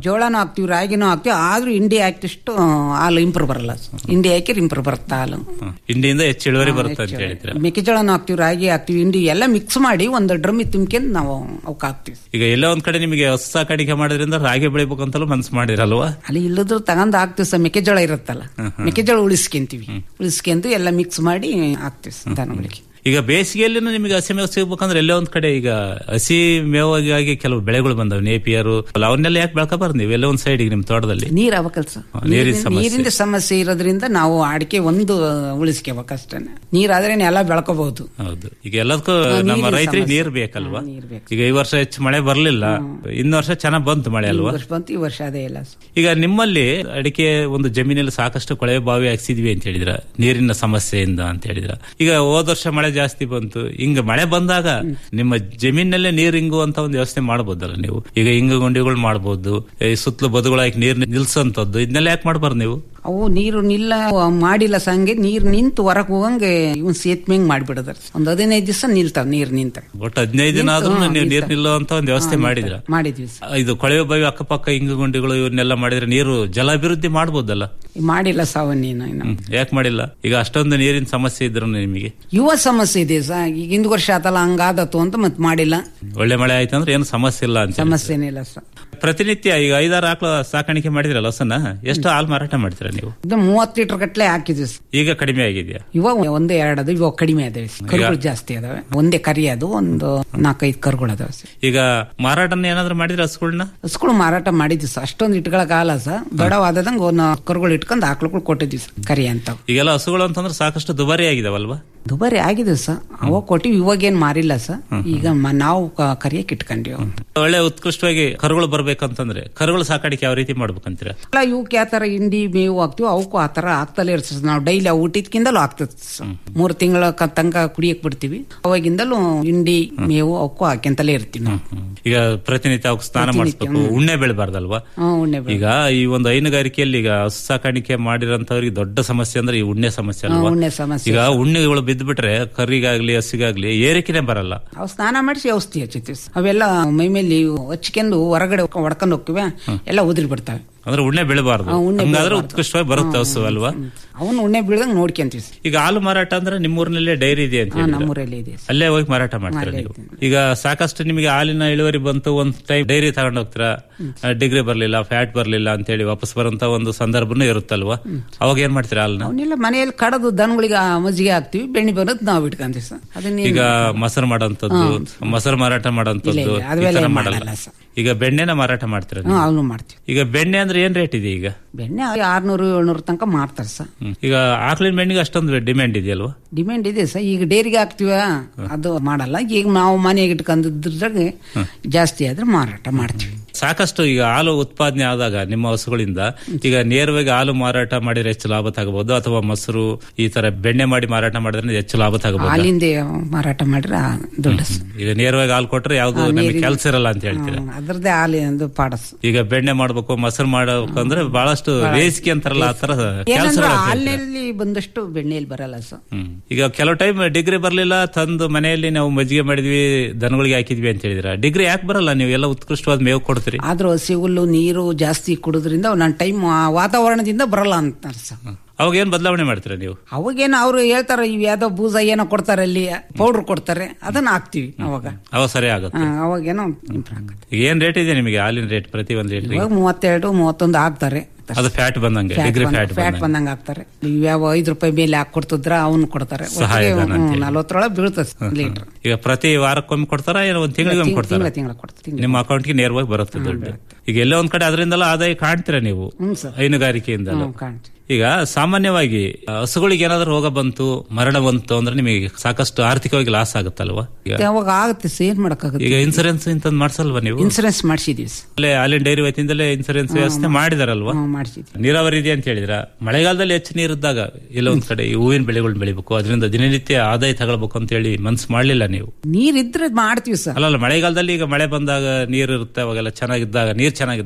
ಜೋಳನೂ ಹಾಕ್ತಿವಿ ರಾಗಿನೂ ಹಾಕ್ತಿವಿ ಆದ್ರೂ ಇಂಡಿ ಹಾಕಿದಷ್ಟು ಹಾಲು ಇಂಪ್ರೂವ್ ಬರಲ್ಲ ಇಂಡಿ ಹಾಕಿದ್ರೆ ಇಂಪ್ರೂವ್ ಬರುತ್ತೆ ಹಾಲು ಇಂಡಿಯಿಂದ ಹೆಚ್ಚು ಇಳುವರಿ ಬರುತ್ತೆ ಅಂತ ಹೇಳಿದ್ರೆ ಮೆಕ್ಕೆಜೋಳನೂ ಹಾಕ್ತಿವಿ ರಾಗಿ ಹಾಕ್ತಿವಿ ಇಂಡಿ ಎಲ್ಲ ಮಿಕ್ಸ್ ಮಾಡಿ ಒಂದು ಡ್ರಮ್ ತುಂಬ್ಕೊಂಡು ನಾವು ಅವಕ್ಕೆ ಹಾಕ್ತಿವಿ ಈಗ ಎಲ್ಲ ಒಂದ್ ಕಡೆ ನಿಮಗೆ ಹೊಸ ಸಾಕಾಣಿಕೆ ಮಾಡೋದ್ರಿಂದ ರಾಗಿ ಬೆಳಿಬೇಕು ಅಂತಲೂ ಮನ್ಸು ಮಾಡಿರಲ್ವಾ ಅಲ್ಲಿ ಇಲ್ಲದ್ರು ತಗೊಂಡ್ ಹಾಕ್ತಿವಿ ಸರ್ ಮೆಕ್ಕೆಜೋಳ ಇರುತ್ತಲ್ಲ ಮೆಕ್ಕೆಜೋಳ ಉಳಿಸ್ಕೊಂತೀವಿ ಉಳಿಸ್ಕೊಂಡು ಎಲ್ಲ ಮಿಕ್ಸ್ ಮಾಡಿ ಹಾಕ್ತಿವಿ ಸರ್ ದನಗಳಿಗೆ ಈಗ ಬೇಸಿಗೆಯಲ್ಲಿ ನಿಮಗೆ ಹಸಿ ಮೇವು ಸಿಗ್ಬೇಕಂದ್ರೆ ಎಲ್ಲೋ ಒಂದ್ ಕಡೆ ಈಗ ಹಸಿ ಮೇವಾಗಿ ಕೆಲವು ಬೆಳೆಗಳು ಬಂದವು ನೇಪಿಯರು ಅವನ್ನೆಲ್ಲ ಯಾಕೆ ಬೆಳ್ಕೊಬಾರ್ದು ನೀವು ಎಲ್ಲೋ ಒಂದ್ ಸೈಡ್ ನಿಮ್ ತೋಟದಲ್ಲಿ ನೀರ್ ಅವಕಲ್ ಸರ್ ಹಾ, ನೀರಿನ ಸಮಸ್ಯೆ. ನೀರಿನ ಸಮಸ್ಯೆ ಇರೋದ್ರಿಂದ ನಾವು ಅಡಿಕೆ ಒಂದು ಉಳಿಸ್ಕೋಬೇಕಷ್ಟೇ ನೀರಾದ್ರೆ ಎಲ್ಲ ಬೆಳ್ಕೋಬಹುದು ಹೌದು ಈಗ ಎಲ್ಲದಕ್ಕೂ ಹಾ, ನಮ್ಮ ನೀರಿನ ರೈತರಿಗೆ ಸಮಸ್ಯೆ. ನೀರ್ ಬೇಕಲ್ವಾ ಈಗ ಈ ವರ್ಷ ಹೆಚ್ಚು ಮಳೆ ಬರ್ಲಿಲ್ಲ ಇನ್ನು ವರ್ಷ ಚೆನ್ನಾಗ್ ಬಂತು ಮಳೆ ಈ ಅಲ್ವಾ ವರ್ಷ ಬಂತು ಈ ವರ್ಷ ಅದೇ ಇಲ್ಲ ಸರ್. ಈಗ ನಿಮ್ಮಲ್ಲಿ ಅಡಿಕೆ ಒಂದು ಜಮೀನಲ್ಲಿ ಸಾಕಷ್ಟು ಕೊಳವೆ ಬಾವಿ ಹಾಕ್ಸಿದ್ವಿ ಅಂತ ಹೇಳಿದ್ರ ನೀರಿನ ಸಮಸ್ಯೆಯಿಂದ ಅಂತ ಹೇಳಿದ್ರ ಈಗ ಹೋದ ವರ್ಷ ಮಳೆ ಜಾಸ್ತಿ ಬಂತು ಹಿಂಗ ಮಳೆ ಬಂದಾಗ ನಿಮ್ಮ ಜಮೀನಲ್ಲೇ ನೀರ್ ಹಿಂಗುವಂತ ಒಂದು ವ್ಯವಸ್ಥೆ ಮಾಡಬಹುದಲ್ಲ ನೀವು ಈಗ ಹಿಂಗು ಗುಂಡಿಗಳು ಮಾಡಬಹುದು ಈ ಸುತ್ತಲೂ ಬದುಗಳಾಗಿ ನೀರ್ ನಿಲ್ಸಂತದ್ದು ಇದನ್ನೆಲ್ಲ ಯಾಕೆ ಮಾಡಬಾರ್ದು ನೀವು ಅವು ನೀರು ನಿಲ್ಲ ಮಾಡಿಲ್ಲ ಸಂಗೆ ನೀರ್ ನಿಂತು ಹೊರಗ್ ಹೋಗಂಗೆ ಇವನ್ ಸೇತ್ಮೆಂಗ್ ಮಾಡ್ಬಿಡದ್ರ ಒಂದ್ ಹದಿನೈದು ದಿವಸ ನಿಲ್ತಾವ ನೀರ್ ನಿಂತ ಒಟ್ಟು ಹದಿನೈದು ದಿನ ಆದ್ರೂ ಹಾ, ನೀವು ನೀರ್ ನಿಲ್ತಾವೆ. ನಿಲ್ಲುವಂತ ಒಂದು ವ್ಯವಸ್ಥೆ ಮಾಡಿದ್ರ ಮಾಡಿದ್ವಿ ಸರ್. ಇದು ಕೊಳವೆ ಬಾವಿ ಅಕ್ಕಪಕ್ಕ ಹಿಂಗು ಗುಂಡಿಗಳು ಇವನ್ನೆಲ್ಲ ಮಾಡಿದ್ರೆ ನೀರು ಜಲಾಭಿವೃದ್ಧಿ ಮಾಡಬಹುದಲ್ಲ ಮಾಡಿಲ್ಲ ಸಾವ ನೀನು ಇನ್ನು ಯಾಕೆ ಮಾಡಿಲ್ಲ ಈಗ ಅಷ್ಟೊಂದು ನೀರಿನ ಸಮಸ್ಯೆ ಇದ್ರು ನಿಮಗೆ ಯುವ ಸಮಸ್ಯೆ ಇದೆ ಸರ್ ಈಗ ಹಿಂದ್ ವರ್ಷ ಆತಲ್ಲ ಹಂಗಾದತ್ತು ಅಂತ ಮತ್ ಮಾಡಿಲ್ಲ ಒಳ್ಳೆ ಮಳೆ ಆಯ್ತು ಅಂದ್ರೆ ಏನು ಸಮಸ್ಯೆ ಇಲ್ಲ ಅಂತ ಸಮಸ್ಯೆನೇ ಇಲ್ಲ ಸರ್ ಪ್ರತಿನಿತ್ಯ ಈಗ ಐದಾರು ಆಕಳ ಸಾಕಾಣಿಕೆ ಮಾಡಿದ್ರಲ್ಲ ಹೊಸನ ಎಷ್ಟು ಹಾಲು ಮಾರಾಟ ಮಾಡ್ತೀರಾ ನೀವು ಇದು ಮೂವತ್ತು ಲೀಟರ್ ಗಟ್ಲೆ ಹಾಕಿದ್ವಿ ಸರ್. ಈಗ ಕಡಿಮೆ ಆಗಿದೆಯಾ ಇವಾಗ ಒಂದೇ ಎರಡು ಅದು ಇವಾಗ ಕಡಿಮೆ ಅದಾವೆ ಕರುಗಳು ಜಾಸ್ತಿ ಅದಾವೆ ಒಂದೇ ಕರಿ ಅದು ಒಂದು ನಾಲ್ಕೈದು ಕರುಗಳು ಅದಾವೆ ಸರ್. ಈಗ ಮಾರಾಟನ ಏನಾದ್ರು ಮಾಡಿದ್ರೆ ಹಸುಗಳನ್ನ ಹಸುಗಳು ಮಾರಾಟ ಮಾಡಿದ್ವಿ ಸರ್ ಅಷ್ಟೊಂದು ಇಟ್ಕೊಳಕ್ ಆಗಲ್ಲ ಸರ್ ದೊಡ್ಡವಾದಂಗ ಒಂದು ಕರುಗಳು ಇಟ್ಕೊಂಡು ಆಕಳುಗಳು ಕೊಟ್ಟಿದ್ವಿ ಸರ್ ಕರಿ ಅಂತ ಈಗೆಲ್ಲ ಹಸುಗಳು ಅಂತಂದ್ರೆ ಸಾಕಷ್ಟು ದುಬಾರಿ ಆಗಿದಾವಲ್ವಾ ದುಬಾರಿ ಆಗಿದೆ ಸರ್ ಅವಾಗ ಕೊಟ್ಟಿವಿ ಇವಾಗ ಏನ್ ಮಾರಿಲ್ಲ ಸರ್ ಈಗ ಮ- ನಾವು ಕ- ಕರಿಯಕ್ ಇಟ್ಕೊಂಡ್ವಿ ಅವ್ನ. ಒಳ್ಳೆ ಉತ್ಕೃಷ್ಟವಾಗಿ ಕರುಗಳು ಬರ್ಬೇಕಂತಂದ್ರೆ ಕರುಗಳು ಸಾಕಾಣಿಕೆ ಯಾವ ರೀತಿ ಮಾಡ್ಬೇಕಂತೀರಾ ಅಲ್ಲ ಇವಕ್ಕೆ ಯಾವ ತರ ಹಿಂಡಿ ಮೇವು ಹಾಕ್ತಿವಿ ಅವಕ್ಕೂ ಆ ತರ ಆಗ್ತಲೇ ಇರ್ತದೆ ಸರ್. ನಾವು ಡೈಲಿ ಊಟದ್ಕಿಂದಲೂ ಆಗ್ತದೆ ಸರ್. ಮೂರು ತಿಂಗಳ ಕ- ತನಕ ಕುಡಿಯಕ್ ಬಿಡ್ತೀವಿ ಅವಾಗಿಂದಲೂ ಹಿಂಡಿ ಮೇವು ಅವಕ್ಕೂ ಹಾಕ್ಯಂತಲೇ ಇರ್ತೀವಿ ನಾವು ಈಗ ಪ್ರತಿನಿತ್ಯ ಅವಕ್ಕೆ ಸ್ನಾನ ಪ್ರತಿನಿತ್ಯ, ಮಾಡಿಸ್ಬೇಕು ಉಣ್ಣೆ ಬೆಳಬಾರ್ದಲ್ವಾ ಹ್ಮ್, ಉಣ್ಣೆ ಬೆಳೆ. ಈಗ ಈ ಒಂದು ಹೈನುಗಾರಿಕೆಯಲ್ಲಿ ಈಗ ಹಸು ಸಾಕಾಣಿಕೆ ಮಾಡಿರೋಂಥವ್ರಿಗೆ ದೊಡ್ಡ ಸಮಸ್ಯೆ ಅಂದ್ರೆ ಈ ಉಣ್ಣೆ ಸಮಸ್ಯೆ ಹಾ, ಅಲ್ವಾ ಉಣ್ಣೆ ಸಮಸ್ಯೆ. ಈಗ ಉಣ್ಣೆಗಳು ಬಿದ್ದುಬಿಟ್ರೆ ಕರಿಗಾಗ್ಲಿ ಹಸಿಗಾಗ್ಲಿ ಏರಿಕೆನೆ ಬರಲ್ಲ ಅವು ಸ್ನಾನ ಮಾಡಿಸಿ ಔಷಧಿ ಹಚ್ಚುತ್ತೀವಿ ಸರ್. ಅವೆಲ್ಲ ಮೈ ಮೇಲೆ ಹಚ್ಕೊಂಡು ಹೊರಗಡೆ ಹೊಡ್ಕೊಂಡು ಹೋಗ್ತಿವೆ ಎಲ್ಲ ಉದುರಿ ಬಿಡ್ತಾವೆ ಅಂದ್ರೆ ಉಣ್ಣೆ ಬೆಳಬಾರ್ದು ಹಾ, ಉಣ್ಣೆ ಹಂಗಾದ್ರೆ ಬೀಳ್ಬಾರ್ದು. ಉತ್ಕೃಷ್ಟವಾಗಿ ಬರುತ್ತೆ ಹಸು ಅಲ್ವಾ ಅವನು ಉಣ್ಣೆ ಬೀಳ್ದಂಗ್ ನೋಡ್ಕೊಂತೀವಿ ಸರ್. ಈಗ ಹಾಲು ಮಾರಾಟ ಅಂದ್ರೆ ನಿಮ್ಮೂರಿನಲ್ಲೇ ಡೈರಿ ಇದೆ ಅಂತ ಹಾ, ಹೇಳಿದ್ರೆ. ನಮ್ಮೂರಲ್ಲಿ ಇದೆ ಸರ್. ಅಲ್ಲೇ ಹೋಗಿ ಮಾರಾಟ ಮಾಡ್ತೀರಾ ಅಲ್ಲೇ ನೀವು ಈಗ ಸಾಕಷ್ಟು ನಿಮಗೆ ಹಾಲಿನ ಇಳುವರಿ ಬಂತು ಒಂದ್ ಟೈಮ್ ಡೈರಿ ತಗೊಂಡ್ ಹೋಗ್ತೀರಾ ಡಿಗ್ರಿ ಬರ್ಲಿಲ್ಲ ಫ್ಯಾಟ್ ಬರ್ಲಿಲ್ಲ ಅಂತ ಹೇಳಿ ವಾಪಸ್ ಬರೋಂತ ಒಂದು ಸಂದರ್ಭನೂ ಇರುತ್ತಲ್ವಾ ಅವಾಗ ಏನ್ ಮಾಡ್ತೀರಾ ಹಾಲನ್ನ ಅವನ್ನೆಲ್ಲ ಮನೆಯಲ್ಲಿ ಕಡದು ದನಗಳಿಗೆ ಆ ಮಜ್ಜಿಗೆ ಹಾಕ್ತಿವಿ ಬೆಣ್ಣೆ ಬರೋದು ನಾವು ಇಟ್ಕೊಂತೀವಿ ಸರ್ ಅದನ್ನ ಈಗ ಮೊಸರು ಮಾಡೋಂಥದ್ದು ಮೊಸರು ಮಾರಾಟ ಮಾಡೋಂಥದ್ದು ಇಲ್ಲ, ಇಲ್ಲ, ಈ ಅದೆಲ್ಲ ತರ ಏನ್ ಮಾಡಲ್ಲ ಮಾಡಲ್ಲ ಸರ್. ಈಗ ಬೆಣ್ಣೆನ ಮಾರಾಟ ಮಾಡ್ತೀರಾ ನೀವು? ಹ್ಮ್, ಅವನು ಮಾಡ್ತೀವಿ ಈಗ ಬೆಣ್ಣೆ ಅಂದ್ರೆ ಏನ್ ರೇಟ್ ಇದೆ ಈಗ ಬೆಣ್ಣೆ ಆರ್ನೂರು ಏಳ್ನೂರು ತನಕ ಮಾರ್ತಾರೆ ಸರ್ ಹ್ಮ್. ಈಗ ಆಕಳಿನ ಬೆಣ್ಣಿಗೆ ಅಷ್ಟೊಂದು ಡಿಮ್ಯಾಂಡ್ ಇದೆಯಲ್ವಾ ಡಿಮ್ಯಾಂಡ್ ಇದೆ ಸರ್ ಈಗ ಡೈರಿಗೆ ಹಾಕ್ತಿವ ಅದು ಮಾಡಲ್ಲ ಈಗ ನಾವು ಮನೆಗೆ ಇಟ್ಕೊಂಡಿದ್ರಾಗ ಜಾಸ್ತಿ ಆದ್ರೆ ಮಾರಾಟ ಮಾಡ್ತೀವಿ ಸಾಕಷ್ಟು ಈಗ ಹಾಲು ಉತ್ಪಾದನೆ ಆದಾಗ ನಿಮ್ಮ ಹಸುಗಳಿಂದ ಈಗ ನೇರವಾಗಿ ಹಾಲು ಮಾರಾಟ ಮಾಡಿದ್ರೆ ಹೆಚ್ಚು ಲಾಭ ತಗಬಹುದು ಅಥವಾ ಮೊಸರು ಈ ತರ ಬೆಣ್ಣೆ ಮಾಡಿ ಮಾರಾಟ ಮಾಡಿದ್ರೆ ಹೆಚ್ಚು ಲಾಭ ತಗಬಹುದು ಹಾಲಿಂದ ಮಾರಾಟ ಮಾಡ್ರೆ ಆ ದುಡ್ಡು ಸರ್. ಈಗ ನೇರವಾಗಿ ಹಾಲು ಕೊಟ್ರೆ ಯಾವ್ದು ಹಾ, ನಮಗೆ ನೇರಿಗೆ- ಕೆಲಸ ಇರಲ್ಲ ಅಂತ ಹೇಳ್ತೀರಾ ಹ್ಮ್, ಅದ್ರದ್ದೇ ಹಾಲಿ ಒಂದು ಪಾಡಸ್ ಈಗ ಬೆಣ್ಣೆ ಮಾಡ್ಬೇಕು ಮೊಸರು ಮಾಡಬೇಕು ಅಂದ್ರೆ ಬಹಳಷ್ಟು ರೇಸಿಕೆ ಅಂತಾರಲ್ಲ ಆ ತರ ಕೆಲಸ ಏನಂದ್ರೆ ಹಾಲಿನಲ್ಲಿ ಬಂದಷ್ಟು ಬೆಣ್ಣೆಯಲ್ಲಿ ಬರಲ್ಲ ಸರ್ ಈಗ ಕೆಲವು ಟೈಮ್ ಡಿಗ್ರಿ ಬರ್ಲಿಲ್ಲ ತಂದು ಮನೆಯಲ್ಲಿ ನಾವು ಮಜ್ಜಿಗೆ ಮಾಡಿದ್ವಿ ದನಗಳಿಗೆ ಹಾಕಿದ್ವಿ ಅಂತ ಹೇಳಿದ್ರ ಡಿಗ್ರಿ ಯಾಕೆ ಬರಲ್ಲ ನೀವು ಎಲ್ಲ ಉತ್ಕೃಷ್ಟವಾದ ಮೇವು ಕೊಡ್ತೀರಿ ಆದ್ರೂ ಹಸಿ ಹುಲ್ಲು ನೀರು ಜಾಸ್ತಿ ಕುಡಿದ್ರಿಂದ ನನ್ನ ಟೈಮ್ ವಾತಾವರಣದಿಂದ ಬರಲ್ಲ ಅಂತಾರೆ ಸರ್ ಅವಾಗ ಏನ್ ಬದಲಾವಣೆ ಮಾಡ್ತೀರಾ ನೀವು ಅವಾಗೇನು ಅವ್ರು ಹೇಳ್ತಾರೆ ಇವ್ ಯಾವ್ದೋ ಬೂಸ ಏನೋ ಕೊಡ್ತಾರೆ ಅಲ್ಲಿ ಪೌಡರ್ ಕೊಡ್ತಾರೆ ಅದನ್ನ ಹಾಕ್ತಿವಿ ಅವಾಗ ಅವಾಗ ಸರಿ ಆಗುತ್ತೆ ಹಾ, ಅವಾಗೇನೋ improve ಆಗುತ್ತೆ. ಈಗ ಏನ್ ರೇಟ್ ಇದೆ ನಿಮಗೆ ಹಾಲಿನ ರೇಟ್ ಪ್ರತಿ ಒಂದು ಲೀಟರ್ ಇವಾಗ ಮೂವತ್ತೆರಡು ಮೂವತ್ತೊಂದು ಹಾಕ್ತಾರೆ ಅದು ಫ್ಯಾಟ್ ಬಂದಂಗೆ ಡಿಗ್ರಿ ಫ್ಯಾಟ್ ಫ್ಯಾಟ್ ಬಂದಂಗ ಹಾಕ್ತಾರೆ ಇವ್ಯಾವ ಐದು ರೂಪಾಯಿ ಮೇಲೆ ಹಾಕಿ ಕೊಡ್ತಿದ್ರ ಅವನು ಕೊಡ್ತಾರೆ ಸಹಾಯಧನ ಅಂತ ಹೇಳಿ. ನಲ್ವತ್ತರೊಳಗೆ ಬೀಳ್ತದೆ ಲೀಟರ್ ಈಗ ಪ್ರತಿ ವಾರಕ್ಕೊಮ್ಮೆ ಕೊಡ್ತಾರ ಏನೋ ಒಂದ್ ತಿಂಗಳಿಗೊಮ್ಮೆ ಕೊಡ್ತಾರ ತಿಂಗಳ ತಿಂಗಳ ಕೊಡ್ತಾರೆ ನಿಮ್ಮ ಅಕೌಂಟ್ಗೆ ನೇರವಾಗಿ ಬರುತ್ತೆ ದುಡ್ಡು ಈಗ ಎಲ್ಲೋ ಒಂದ್ ಕಡೆ ಅದರಿಂದಲ್ಲ ಆದಾಯ ಕಾಣ್ತೀರಾ ನೀವು ಹ್ಮ್ ಸರ್ ಹೈನುಗಾರಿಕೆಯಿಂದ ಹ್ಮ್, ಕಾಣ್ತೀವಿ. ಈಗ ಸಾಮಾನ್ಯವಾಗಿ ಆ, ಹಸುಗಳಿಗೆ ಏನಾದ್ರೂ ರೋಗ ಬಂತು ಮರಣ ಬಂತು ಅಂದ್ರೆ ನಿಮಗೆ ಸಾಕಷ್ಟು ಆರ್ಥಿಕವಾಗಿ ಲಾಸ್ ಆಗುತ್ತಲ್ವಾ ಈಗ ಮತ್ತೆ ಅವಾಗ ಆಗುತ್ತೆ ಸರ್ ಏನ್ ಮಾಡಕ್ಕಾಗುತ್ತೆ ಈಗ ಇನ್ಸೂರೆನ್ಸ್ ಇಂತದ್ ಮಾಡ್ಸಲ್ವಾ ನೀವು ಇನ್ಸೂರೆನ್ಸ್ ಮಾಡಿಸಿದೀವಿ ಅಲ್ಲೇ ಹಾಲಿನ ಡೈರಿ ವತಿಯಿಂದಲೇ ಇನ್ಸೂರೆನ್ಸ್ ವ್ಯವಸ್ಥೆ ಮಾಡಿದಾರಲ್ವಾ ಮಾಡಿಸಿದ್ವಿ ನೀರಾವರಿ ಇದೆ ಅಂತ ಹೇಳಿದ್ರ ಮಳೆಗಾಲದಲ್ಲಿ ಹೆಚ್ಚು ನೀರಿದ್ದಾಗ ಎಲ್ಲ ಒಂದ್ ಕಡೆ ಈ ಹೂವಿನ ಬೆಳೆಗಳನ್ನ ಬೆಳಿಬೇಕು ಅದರಿಂದ ದಿನನಿತ್ಯ ಆದಾಯ ತಗೊಳ್ಬೇಕು ಅಂತ ಹೇಳಿ ಮನ್ಸು ಮಾಡ್ಲಿಲ್ಲ ನೀವು ನೀರ್ ಇದ್ರೆ ಮಾಡ್ತೀವಿ ಸರ್ ಅಲ್ಲಲ್ಲ ಮಳೆಗಾಲದಲ್ಲಿ ಈಗ ಮಳೆ ಬಂದಾಗ ನೀರು ಇರುತ್ತೆ ಅವಾಗೆಲ್ಲ ಚೆನ್ನಾಗಿದ್ದಾಗ ನೀರ್ ಚೆನ್ನಾಗಿದ್ದಾಗ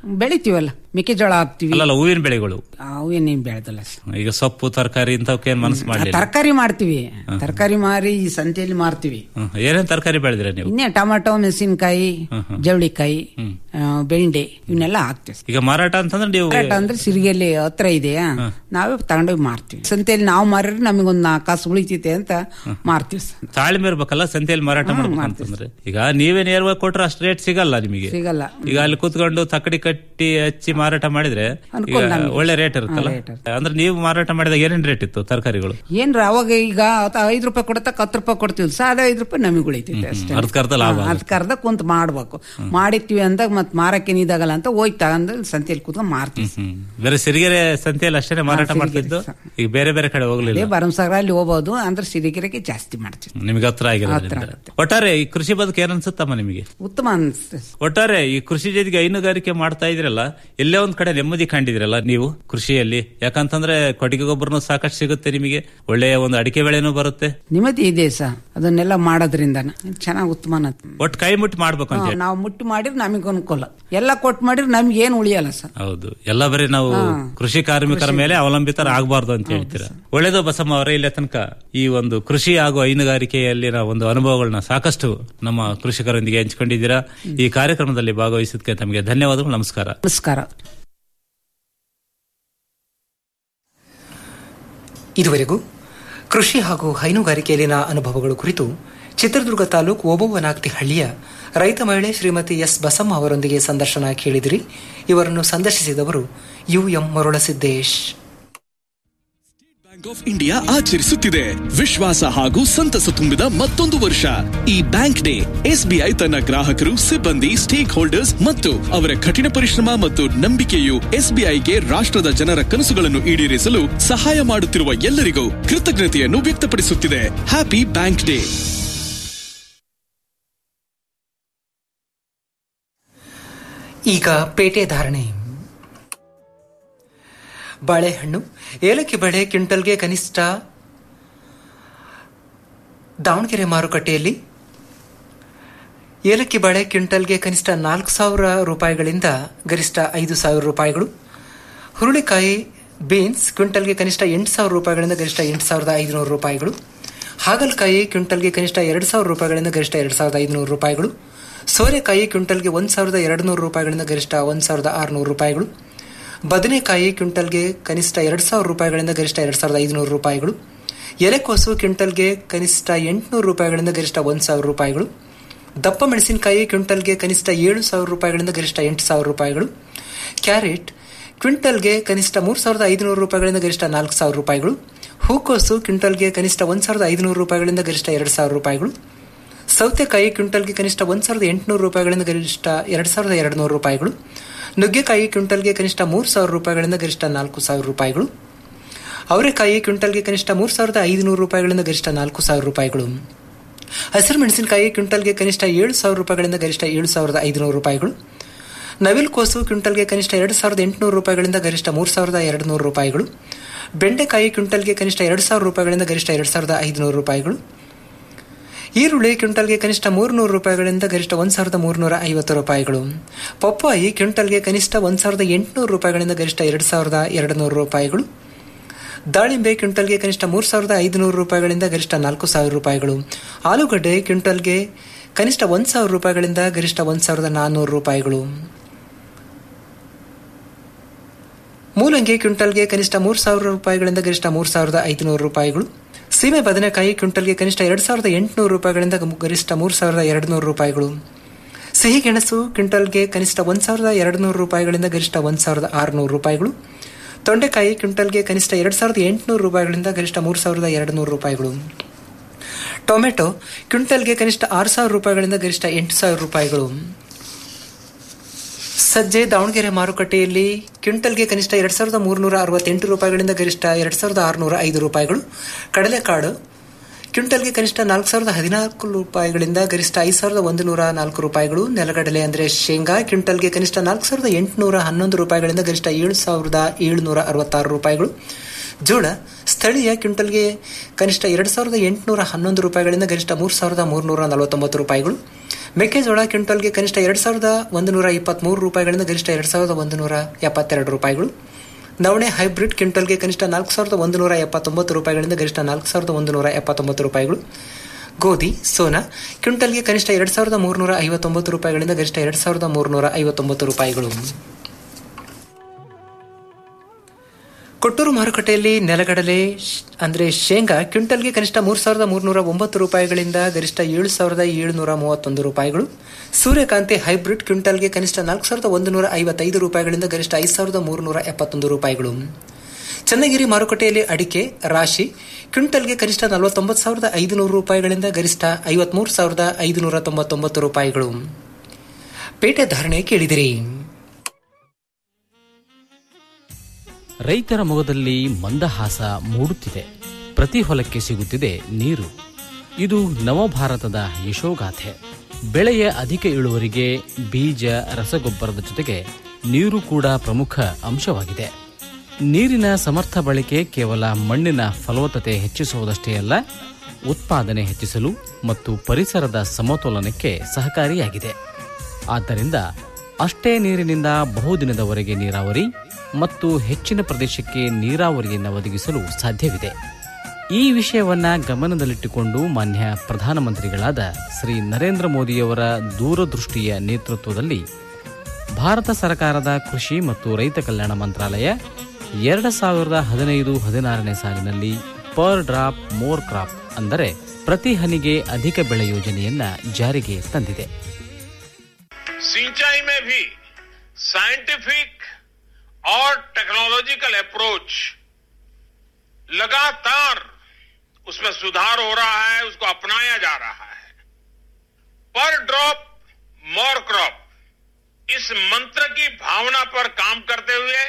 ಬೆಳಿತೀವಲ್ಲ ಮೆಕ್ಕೆಜೋಳ ಹಾಕ್ತಿವಿ ಅಲ್ಲಲ್ಲ ಹೂವಿನ ಬೆಳೆಗಳು ಅವೇನೇನ್ ಬೆಳೆದಲ್ಲ ಸರ್ ಈಗ ಸೊಪ್ಪು ತರಕಾರಿ ಇಂಥವಕ್ಕೇನ್ ಮನಸ್ಸು ಮಾಡಲಿಲ್ಲ ತರಕಾರಿ ಮಾಡ್ತೀವಿ ತರಕಾರಿ ಮಾರಿ ಈ ಸಂತೆಯಲ್ಲಿ ಮಾರ್ತೀವಿ ಏನೇನ್ ತರಕಾರಿ ಬೆಳೆದಿರ ನೀವು ಇನ್ನೇ ಟೊಮೆಟೊ ಮೆಣಸಿನಕಾಯಿ ಜವಳಿಕಾಯಿ ಆ, ಬೆಂಡೆ ಇವನ್ನೆಲ್ಲ ಹಾಕ್ತಿವಿ ಈಗ ಮಾರಾಟ ಅಂತಂದ್ರೆ ನೀವು ಮಾರಾಟ ಅಂದ್ರೆ ಸಿರಿಗೆಲ್ಲಿ ಹತ್ರ ಇದೆಯಾ ನಾವೇ ತಗೊಂಡೋಗಿ ಮಾರ್ತೀವಿ ಸಂತೆಯಲ್ಲಿ ನಾವು ಮಾರಿದ್ರೆ ನಮಗೊಂದು ನಾಲ್ಕು ಕಾಸು ಉಳಿತೈತೆ ಅಂತ ಮಾರ್ತೀವಿ ಸರ್. ತಾಳ್ಮೆ ಇರ್ಬೇಕಲ್ಲ ಸಂತೆಯಲ್ಲಿ ಮಾರಾಟ ಮಾಡ್ಬೇಕು ಅಂತಂದ್ರೆ ಈಗ ನೀವೇ ನೇರವಾಗಿ ಕೊಟ್ರೆ ಅಷ್ಟು ರೇಟ್ ಸಿಗಲ್ಲ ನಿಮಗೆ ಸಿಗಲ್ಲ ಈಗ ಅಲ್ಲಿ ಕೂತ್ಕೊಂಡು ತಕ್ಕಡಿ ಕಟ್ಟಿ ಹಚ್ಚಿ ಮಾರಾಟ ಮಾಡಿದ್ರೆ ಈಗ ಅನುಕೂಲ ನಮ್ಗೆ. ಒಳ್ಳೆ ರೇಟ್ ಇರುತ್ತಲ್ಲ ಹಾ, rate ಅಂದ್ರೆ ನೀವು ಮಾರಾಟ ಮಾಡಿದಾಗ ಏನೇನ್ ರೇಟ್ ಇತ್ತು ತರಕಾರಿಗಳು ಏನ್ರ ಅವಾಗ ಈಗ ಅವತ್ತು ಐದು ರೂಪಾಯಿ ಕೊಡತಕ್ಕ ಹತ್ತು ರೂಪಾಯಿ ಕೊಡ್ತೀವಿ ಸಾದ ಐದು ರೂಪಾಯಿ ನಮಗೆ ಉಳಿತೈತೆ ಅಷ್ಟೇ ಅರ್ಧಕ್ಕರ್ಧ ಲಾಭ ಹಾ, ಅರ್ಧಕ್ಕರ್ಧ ಕುಂತ್ ಮಾಡ್ಬೇಕು ಮಾಡಿರ್ತೀವಿ ಅಂದಾಗ ಮತ್ ಮಾರಕ್ಕೆ ಇದಾಗಲ್ಲ ಅಂತ ಹೋಗಿ ತಗೊಂಡು ಸಂತೆಯಲ್ಲಿ ಕೂತ್ಕೊಂಡು ಮಾರ್ತೀವಿ ಹ್ಮ್ ಬೇರೆ ಸಿರಿಗೆರೆ ಸಂತೆಯಲ್ಲಿ ಅಷ್ಟೇನೆ ಮಾರಾಟ ಹಾ, ಮಾಡ್ತಿದ್ದು ಈಗ ಬೇರೆ ಬೇರೆ ಕಡೆ ಹೋಗ್ಲಿಲ್ಲ ಅದೇ ಭರಮಸಾಗರ ಅಲ್ಲಿ ಹೋಗ್ಬೋದು ಅಂದ್ರೆ ಸಿರಿಗೆರೆಗೆ ಜಾಸ್ತಿ ಮಾಡ್ತೀವಿ ನಿಮ್ಗೆ ಹತ್ರ ಆಗಿರೋದ್ರಿಂದ ಹತ್ರ ಒಟ್ಟಾರೆ ಈ ಕೃಷಿ ಬದುಕು ಏನ್ ಅನ್ಸುತ್ತಮ್ಮ ನಿಮಗೆ ಉತ್ತಮ ಅನ್ಸುತ್ತೆ ಒಟ್ಟಾರೆ ಈ ಕೃಷಿ ಜೊತೆಗೆ ಹೈನುಗಾರಿಕೆ ಮಾಡ್ತಾ ಇದ್ರಲ್ಲ ಎಲ್ಲೇ ಒಂದ್ ಕಡೆ ನೆಮ್ಮದಿ ಕಂಡಿದ್ರಲ್ಲ ನೀವು ಕೃಷಿಯಲ್ಲಿ ಯಾಕಂತಂದ್ರೆ ಕೊಟ್ಟಿಗೆ ಗೊಬ್ಬರನು ಸಾಕಷ್ಟು ಸಿಗುತ್ತೆ ನಿಮಗೆ ಒಳ್ಳೆಯ ಒಂದು ಅಡಿಕೆ ಬೆಳೆನೂ ಬರುತ್ತೆ ನಿಮ್ಮದಿ ಇದೆ ಸ ಅದನ್ನೆಲ್ಲ ಮಾಡೋದ್ರಿಂದ ಚೆನ್ನಾಗಿ ಉತ್ತಮ ಅನ್ನತ್ತೆ. ಒಟ್ಟು ಕೈ ಮುಟ್ಟಿ ಮಾಡ್ಬೇಕು ಅಂತ ಹಾ, ಹೇಳಿ ನಾವು ಮುಟ್ಟಿ ಮಾಡಿದ್ರೆ ನಮಗೆ ಅನುಕೂಲ ಎಲ್ಲ ಕೊಟ್ಟು ಮಾಡಿದ್ರೆ ನಮ್ಗೆ ಏನು ಉಳಿಯಲ್ಲ ಸರ್ ಹೌದು ಎಲ್ಲ ಬರೀ ನಾವು ಹಾ. ಕೃಷಿ ಕಾರ್ಮಿಕರ ಮೇಲೆ ಅವಲಂಬಿತರಾಗಬಾರ್ದು ಅಂತ ಹೇಳ್ತೀರಾ ಒಳ್ಳೇದು ಬಸಮ್ಮ ಅವರೇ ಇಲ್ಲಿ ತನಕ ಈ ಒಂದು ಕೃಷಿ ಹಾಗೂ ಹೈನುಗಾರಿಕೆಯಲ್ಲಿನ ಒಂದು ಅನುಭವಗಳನ್ನ ಸಾಕಷ್ಟು ನಮ್ಮ ಕೃಷಿಕರೊಂದಿಗೆ ಹಂಚಿಕೊಂಡಿದ್ದೀರಾ ಈ ಕಾರ್ಯಕ್ರಮದಲ್ಲಿ ಭಾಗವಹಿಸಿದ್ದಕ್ಕೆ ತಮಗೆ ಧನ್ಯವಾದಗಳು ನಮಸ್ಕಾರ ನಮಸ್ಕಾರ ಇದುವರೆಗೂ ಕೃಷಿ ಹಾಗೂ ಹೈನುಗಾರಿಕೆಯಲ್ಲಿನ ಅನುಭವಗಳು ಕುರಿತು ಚಿತ್ರದುರ್ಗ ತಾಲೂಕು ಓಬವ್ವನಾಗ್ತಿ ಹಳ್ಳಿಯ ರೈತ ಮಹಿಳೆ ಶ್ರೀಮತಿ ಎಸ್ ಬಸಮ್ಮ ಅವರೊಂದಿಗೆ ಸಂದರ್ಶನ ಕೇಳಿದಿರಿ ಇವರನ್ನು ಸಂದರ್ಶಿಸಿದವರು U M Marulasiddesh Bank of India ಆಚರಿಸುತ್ತಿದೆ ವಿಶ್ವಾಸ ಹಾಗೂ ಸಂತಸ ತುಂಬಿದ ಮತ್ತೊಂದು ವರ್ಷ ಈ ಬ್ಯಾಂಕ್ ಡೇ ಎಸ್ಬಿಐ ತನ್ನ ಗ್ರಾಹಕರು ಸಿಬ್ಬಂದಿ ಸ್ಟೇಕ್ ಹೋಲ್ಡರ್ಸ್ ಮತ್ತು ಅವರ ಕಠಿಣ ಪರಿಶ್ರಮ ಮತ್ತು ನಂಬಿಕೆಯು ಎಸ್ಬಿಐಗೆ ರಾಷ್ಟ್ರದ ಜನರ ಕನಸುಗಳನ್ನು ಈಡೇರಿಸಲು ಸಹಾಯ ಮಾಡುತ್ತಿರುವ ಎಲ್ಲರಿಗೂ ಕೃತಜ್ಞತೆಯನ್ನು ವ್ಯಕ್ತಪಡಿಸುತ್ತಿದೆ ಹ್ಯಾಪಿ ಬ್ಯಾಂಕ್ ಡೇ ಈಗ ಪೇಟೆ ಧಾರಣೆ ಬಾಳೆಹಣ್ಣು ಏಲಕ್ಕಿ ಬೆಳೆ ಕ್ವಿಂಟಲ್ಗೆ ಕನಿಷ್ಠ ದಾವಣಗೆರೆ ಮಾರುಕಟ್ಟೆಯಲ್ಲಿ ಏಲಕ್ಕಿ ಬಾಳೆ ಕ್ವಿಂಟಲ್ಗೆ ಕನಿಷ್ಠ ನಾಲ್ಕು ಸಾವಿರ ರೂಪಾಯಿಗಳಿಂದ ಗರಿಷ್ಠ ಐದು ಸಾವಿರ ರೂಪಾಯಿಗಳು ಹುರುಳಿಕಾಯಿ ಬೀನ್ಸ್ ಕ್ವಿಂಟಲ್ಗೆ ಕನಿಷ್ಠ ಎಂಟು ಸಾವಿರ ರೂಪಾಯಿಗಳಿಂದ ಗರಿಷ್ಠ ಎಂಟು ಸಾವಿರದ ಐದುನೂರು ರೂಪಾಯಿಗಳು ಹಾಗಲಕಾಯಿ ಕ್ವಿಂಟಲ್ಗೆ ಕನಿಷ್ಠ ಎರಡು ಸಾವಿರ ರೂಪಾಯಿಗಳಿಂದ ಗರಿಷ್ಠ ಎರಡು ಸಾವಿರದ ಐದುನೂರು ರೂಪಾಯಿಗಳು ಸೋರೆಕಾಯಿ ಕ್ವಿಂಟಲ್ಗೆ ಒಂದು ಸಾವಿರದ ಎರಡು ನೂರು ರೂಪಾಯಿಗಳಿಂದ ಗರಿಷ್ಠ ಒಂದು ಸಾವಿರದ ಆರುನೂರು ರೂಪಾಯಿಗಳು ಬದನೆಕಾಯಿ ಕ್ವಿಂಟಲ್ಗೆ ಕನಿಷ್ಠ ಎರಡು ಸಾವಿರ ರೂಪಾಯಿಗಳಿಂದ ಗರಿಷ್ಠ ಎರಡು ಸಾವಿರದ ಐದುನೂರು ರೂಪಾಯಿಗಳು ಎಲೆಕೋಸು ಕ್ವಿಂಟಲ್ಗೆ ಕನಿಷ್ಠ ಎಂಟುನೂರು ರೂಪಾಯಿಗಳಿಂದ ಗರಿಷ್ಠ ಒಂದು ಸಾವಿರ ರೂಪಾಯಿಗಳು ದಪ್ಪ ಮೆಣಸಿನಕಾಯಿ ಕ್ವಿಂಟಲ್ಗೆ ಕನಿಷ್ಠ ಏಳು ಸಾವಿರ ರೂಪಾಯಿಗಳಿಂದ ಗರಿಷ್ಠ ಎಂಟು ಸಾವಿರ ರೂಪಾಯಿಗಳು ಕ್ಯಾರೆಟ್ ಕ್ವಿಂಟಲ್ಗೆ ಕನಿಷ್ಠ ಮೂರು ಸಾವಿರದ ಐದುನೂರು ರೂಪಾಯಿಗಳಿಂದ ಗರಿಷ್ಠ ನಾಲ್ಕು ಸಾವಿರ ರೂಪಾಯಿಗಳು ಹೂಕೋಸು ಕ್ವಿಂಟಲ್ಗೆ ಕನಿಷ್ಠ ಒಂದು ಸಾವಿರದ ಐದುನೂರು ರೂಪಾಯಿಗಳಿಂದ ಗರಿಷ್ಠ ಎರಡು ಸಾವಿರ ರೂಪಾಯಿಗಳು ಸೌತೆಕಾಯಿ ಕ್ವಿಂಟಲ್ಗೆ ಕನಿಷ್ಠ ಒಂದು ಸಾವಿರದ ಎಂಟುನೂರು ರೂಪಾಯಿಗಳಿಂದ ಗರಿಷ್ಠ ಎರಡು ಸಾವಿರದ ಎರಡು ನೂರು ರೂಪಾಯಿಗಳು ನುಗ್ಗೆಕಾಯಿ ಕ್ವಿಂಟಲ್ಗೆ ಕನಿಷ್ಠ ಮೂರು ಸಾವಿರ ರೂಪಾಯಿಗಳಿಂದ ಗರಿಷ್ಠ ನಾಲ್ಕು ಸಾವಿರ ರೂಪಾಯಿಗಳು ಅವರೆಕಾಯಿ ಕ್ವಿಂಟಲ್ಗೆ ಕನಿಷ್ಠ ಮೂರು ಸಾವಿರದ ಐದುನೂರು ರೂಪಾಯಿಗಳಿಂದ ಗರಿಷ್ಠ ನಾಲ್ಕು ಸಾವಿರ ರೂಪಾಯಿಗಳು ಹಸಿರು ಮೆಣಸಿನಕಾಯಿ ಕ್ವಿಂಟಲ್ಗೆ ಕನಿಷ್ಠ ಏಳು ಸಾವಿರ ರೂಪಾಯಿಗಳಿಂದ ಗರಿಷ್ಠ ಏಳು ಸಾವಿರದ ಐದುನೂರು ರೂಪಾಯಿಗಳು ನವಿಲ್ ಕೋಸು ಕ್ವಿಂಟಲ್ಗೆ ಕನಿಷ್ಠ ಎರಡು ಸಾವಿರದ ಎಂಟುನೂರು ರೂಪಾಯಿಗಳಿಂದ ಗರಿಷ್ಠ ಮೂರು ಸಾವಿರದ ಎರಡು ನೂರು ರೂಪಾಯಿಗಳು ಬೆಂಡೆಕಾಯಿ ಕ್ವಿಂಟಲ್ಗೆ ಕನಿಷ್ಠ ಎರಡು ಸಾವಿರ ರೂಪಾಯಿಗಳಿಂದ ಗರಿಷ್ಠ ಎರಡು ಸಾವಿರದ ಐದುನೂರು ರೂಪಾಯಿಗಳು ಈರುಳ್ಳಿ ಕ್ವಿಂಟಲ್ಗೆ ಕನಿಷ್ಠ ಮೂರುನೂರು ರೂಪಾಯಿಗಳಿಂದ ಗರಿಷ್ಠ ಒಂದು ಸಾವಿರದ ಮೂರುನೂರ ಐವತ್ತು ರೂಪಾಯಿಗಳು ಪಪ್ಪಾಯಿ ಕ್ವಿಂಟಲ್ಗೆ ಕನಿಷ್ಠ ಒಂದು ಸಾವಿರದ ಎಂಟುನೂರು ರೂಪಾಯಿಗಳಿಂದ ಗರಿಷ್ಠ ಎರಡು ಸಾವಿರದ ಎರಡು ನೂರು ರೂಪಾಯಿಗಳು ದಾಳಿಂಬೆ ಕ್ವಿಂಟಲ್ಗೆ ಕನಿಷ್ಠ ಮೂರು ಸಾವಿರದ ಐದುನೂರು ರೂಪಾಯಿಗಳಿಂದ ಗರಿಷ್ಠ ನಾಲ್ಕು ಸಾವಿರ ರೂಪಾಯಿಗಳು ಆಲೂಗಡ್ಡೆ ಕ್ವಿಂಟಲ್ಗೆ ಕನಿಷ್ಠ ಒಂದು ಸಾವಿರ ರೂಪಾಯಿಗಳಿಂದ ಗರಿಷ್ಠ ಒಂದು ಸಾವಿರದ ನಾನ್ನೂರು ರೂಪಾಯಿಗಳು ಮೂಲಂಗಿ ಕ್ವಿಂಟಲ್ಗೆ ಕನಿಷ್ಠ ಮೂರು ಸಾವಿರ ರೂಪಾಯಿಗಳಿಂದ ಗರಿಷ್ಠ ಮೂರು ಸಾವಿರದ ಐದುನೂರು ರೂಪಾಯಿಗಳು ಸೀಮೆ ಬದನೆಕಾಯಿ ಕ್ವಿಂಟಲ್ಗೆ ಕನಿಷ್ಠ ಎರಡು ಸಾವಿರದ ಎಂಟುನೂರು ರೂಪಾಯಿಗಳಿಂದ ಗರಿಷ್ಠ ಮೂರು ಸಾವಿರದ ಎರಡು ನೂರು ರೂಪಾಯಿಗಳು ಸಿಹಿ ಗೆಣಸು ಕ್ವಿಂಟಲ್ಗೆ ಕನಿಷ್ಠ ಒಂದು ಸಾವಿರದ ಎರಡು ನೂರು ರೂಪಾಯಿಗಳಿಂದ ಗರಿಷ್ಠ ಒಂದು ಸಾವಿರದ ಆರುನೂರು ರೂಪಾಯಿಗಳು ತೊಂಡೆಕಾಯಿ ಕ್ವಿಂಟಲ್ಗೆ ಕನಿಷ್ಠ ಎರಡು ಸಾವಿರದ ಎಂಟುನೂರು ರೂಪಾಯಿಗಳಿಂದ ಗರಿಷ್ಠ ಮೂರು ಸಾವಿರದ ಎರಡು ನೂರು ರೂಪಾಯಿಗಳು ಟೊಮೆಟೊ ಕ್ವಿಂಟಲ್ಗೆ ಕನಿಷ್ಠ ಆರು ಸಾವಿರ ರೂಪಾಯಿಗಳಿಂದ ಗರಿಷ್ಠ ಎಂಟು ಸಾವಿರ ರೂಪಾಯಿಗಳು ಸಜ್ಜೆ ದಾವಣಗೆರೆ ಮಾರುಕಟ್ಟೆಯಲ್ಲಿ ಕ್ವಿಂಟಲ್ಗೆ ಕನಿಷ್ಠ ಎರಡು ಸಾವಿರದ ಮೂರುನೂರ ಅರವತ್ತೆಂಟು ರೂಪಾಯಿಗಳಿಂದ ಗರಿಷ್ಠ ಎರಡು ಸಾವಿರದ ಆರುನೂರ ಐದು ರೂಪಾಯಿಗಳು ಕಡಲೆಕಾಳು ಕ್ವಿಂಟಲ್ಗೆ ಕನಿಷ್ಠ ನಾಲ್ಕು ಸಾವಿರದ ಹದಿನಾಲ್ಕು ರೂಪಾಯಿಗಳಿಂದ ಗರಿಷ್ಠ ಐದು ಸಾವಿರದ ಒಂದು ನೂರ ನಾಲ್ಕು ರೂಪಾಯಿಗಳು ನೆಲಗಡಲೆ ಅಂದರೆ ಶೇಂಗಾ ಕ್ವಿಂಟಲ್ಗೆ ಕನಿಷ್ಠ ನಾಲ್ಕು ಸಾವಿರದ ಎಂಟುನೂರ ಹನ್ನೊಂದು ರೂಪಾಯಿಗಳಿಂದ ಗರಿಷ್ಠ ಏಳು ಸಾವಿರದ ಏಳುನೂರ ಅರವತ್ತಾರು ರೂಪಾಯಿಗಳು ಜೋಳ ಸ್ಥಳೀಯ ಕ್ವಿಂಟಲ್ಗೆ ಕನಿಷ್ಠ ಎರಡು ಸಾವಿರದ ಎಂಟುನೂರ ಹನ್ನೊಂದು ರೂಪಾಯಿಗಳಿಂದ ಗರಿಷ್ಠ ಮೂರು ಸಾವಿರದ ಮೂರುನೂರ ನಲವತ್ತೊಂಬತ್ತು ರೂಪಾಯಿಗಳು ಮೆಕ್ಕೆಜೋಳ ಕ್ವಿಂಟಲ್ಗೆ ಕನಿಷ್ಠ ಎರಡು ಸಾವಿರದ ಒಂದು ನೂರ ಇಪ್ಪತ್ಮೂರು ರೂಪಾಯಿಗಳಿಂದ ಗರಿಷ್ಠ ಎರಡು ಸಾವಿರದ ಒಂದು ನೂರ ಎಪ್ಪತ್ತೆರಡು ರೂಪಾಯಿಗಳು ನವಣೆ ಹೈಬ್ರಿಡ್ ಕ್ವಿಂಟಲ್ಗೆ ಕನಿಷ್ಠ ನಾಲ್ಕು ಸಾವಿರದ ಒಂದು ನೂರ ಎಪ್ಪತ್ತೊಂಬತ್ತು ರೂಪಾಯಿಗಳಿಂದ ಗರಿಷ್ಠ ನಾಲ್ಕು ಸಾವಿರದ ಒಂದು ನೂರ ಎಪ್ಪತ್ತೊಂಬತ್ತು ರೂಪಾಯಿಗಳು ಗೋಧಿ ಸೋನಾ ಕ್ವಿಂಟಲ್ಗೆ ಕನಿಷ್ಠ ಎರಡು ಸಾವಿರದ ಮೂರುನೂರ ಐವತ್ತೊಂಬತ್ತು ರೂಪಾಯಿಗಳಿಂದ ಗರಿಷ್ಠ ಎರಡು ಸಾವಿರದ ಮೂರುನೂರ ಐವತ್ತೊಂಬತ್ತು ರೂಪಾಯಿಗಳು ಕೊಟ್ಟೂರು ಮಾರುಕಟ್ಟೆಯಲ್ಲಿ ನೆಲಗಡಲೆ ಶ್- ಅಂದ್ರೆ ಶೇಂಗಾ ಕ್ವಿಂಟಲ್ಗೆ ಕನಿಷ್ಠ ಮೂರು ಸಾವಿರದ ಮೂರುನೂರ ಒಂಬತ್ತು ರೂಪಾಯಿಗಳಿಂದ ಗರಿಷ್ಠ ಏಳು ಸಾವಿರದ ಏಳುನೂರ ಮೂವತ್ತೊಂದು ರೂಪಾಯಿಗಳು ಸೂರ್ಯಕಾಂತಿ ಹೈಬ್ರಿಡ್ ಕ್ವಿಂಟಲ್ಗೆ ಕನಿಷ್ಠ ನಾಲ್ಕು ಸಾವಿರದ ಒಂದು ನೂರ ಐವತ್ತೈದು ರೂಪಾಯಿಗಳಿಂದ ಗರಿಷ್ಠ ಐದು ಸಾವಿರದ ಮೂರುನೂರ ಎಪ್ಪತ್ತೊಂದು ರೂಪಾಯಿಗಳು ಚನ್ನಗಿರಿ ಮಾರುಕಟ್ಟೆಯಲ್ಲಿ ಅಡಿಕೆ ರಾಶಿ ಕ್ವಿಂಟಲ್ಗೆ ಕನಿಷ್ಠ ನಲವತ್ತೊಂಬತ್ತು ಸಾವಿರದ ಐದುನೂರು ರೂಪಾಯಿಗಳಿಂದ ಗರಿಷ್ಠ ಐವತ್ಮೂರು ಸಾವಿರದ ಐದುನೂರ ತೊಂಬತ್ತೊಂಬತ್ತು ರೂಪಾಯಿಗಳು ಪೇಟೆ ಧಾರಣೆ ಕೇಳಿದಿರಿ ರೈತರ ಮೊಗದಲ್ಲಿ ಮಂದಹಾಸ ಮೂಡುತ್ತಿದೆ ಪ್ರತಿ ಹೊಲಕ್ಕೆ ಸಿಗುತ್ತಿದೆ ನೀರು ಇದು ನವಭಾರತದ ಯಶೋಗಾಥೆ ಬೆಳೆಯ ಅಧಿಕ ಇಳುವರಿಗೆ ಬೀಜ ರಸಗೊಬ್ಬರದ ಜೊತೆಗೆ ನೀರು ಕೂಡ ಪ್ರಮುಖ ಅಂಶವಾಗಿದೆ ನೀರಿನ ಸಮರ್ಥ ಬಳಕೆ ಕೇವಲ ಮಣ್ಣಿನ ಫಲವತ್ತತೆ ಹೆಚ್ಚಿಸುವುದಷ್ಟೇ ಅಲ್ಲ ಉತ್ಪಾದನೆ ಹೆಚ್ಚಿಸಲು ಮತ್ತು ಪರಿಸರದ ಸಮತೋಲನಕ್ಕೆ ಸಹಕಾರಿಯಾಗಿದೆ ಆದ್ದರಿಂದ ಅಷ್ಟೇ ನೀರಿನಿಂದ ಬಹುದಿನದವರೆಗೆ ನೀರಾವರಿ ಮತ್ತು ಹೆಚ್ಚಿನ ಪ್ರದೇಶಕ್ಕೆ ನೀರಾವರಿಯನ್ನು ಒದಗಿಸಲು ಸಾಧ್ಯವಿದೆ ಈ ವಿಷಯವನ್ನ ಗಮನದಲ್ಲಿಟ್ಟುಕೊಂಡು ಮಾನ್ಯ ಪ್ರಧಾನಮಂತ್ರಿಗಳಾದ ಶ್ರೀ ನರೇಂದ್ರ ಮೋದಿಯವರ ದೂರದೃಷ್ಟಿಯ ನೇತೃತ್ವದಲ್ಲಿ ಭಾರತ ಸರ್ಕಾರದ ಕೃಷಿ ಮತ್ತು ರೈತ ಕಲ್ಯಾಣ ಮಂತ್ರಾಲಯ ಎರಡು ಸಾವಿರದ ಹದಿನೈದು ಹದಿನಾರನೇ ಸಾಲಿನಲ್ಲಿ ಪರ್ ಡ್ರಾಪ್ ಮೋರ್ ಕ್ರಾಪ್ ಅಂದರೆ ಪ್ರತಿ ಹನಿಗೆ ಅಧಿಕ ಬೆಳೆ ಯೋಜನೆಯನ್ನ ಜಾರಿಗೆ ತಂದಿದೆ सिंचाई में भी साइंटिफिक और टेक्नोलॉजिकल अप्रोच लगातार उसमें सुधार हो रहा है उसको अपनाया जा रहा है पर ड्रॉप मोर क्रॉप इस मंत्र की भावना पर काम करते हुए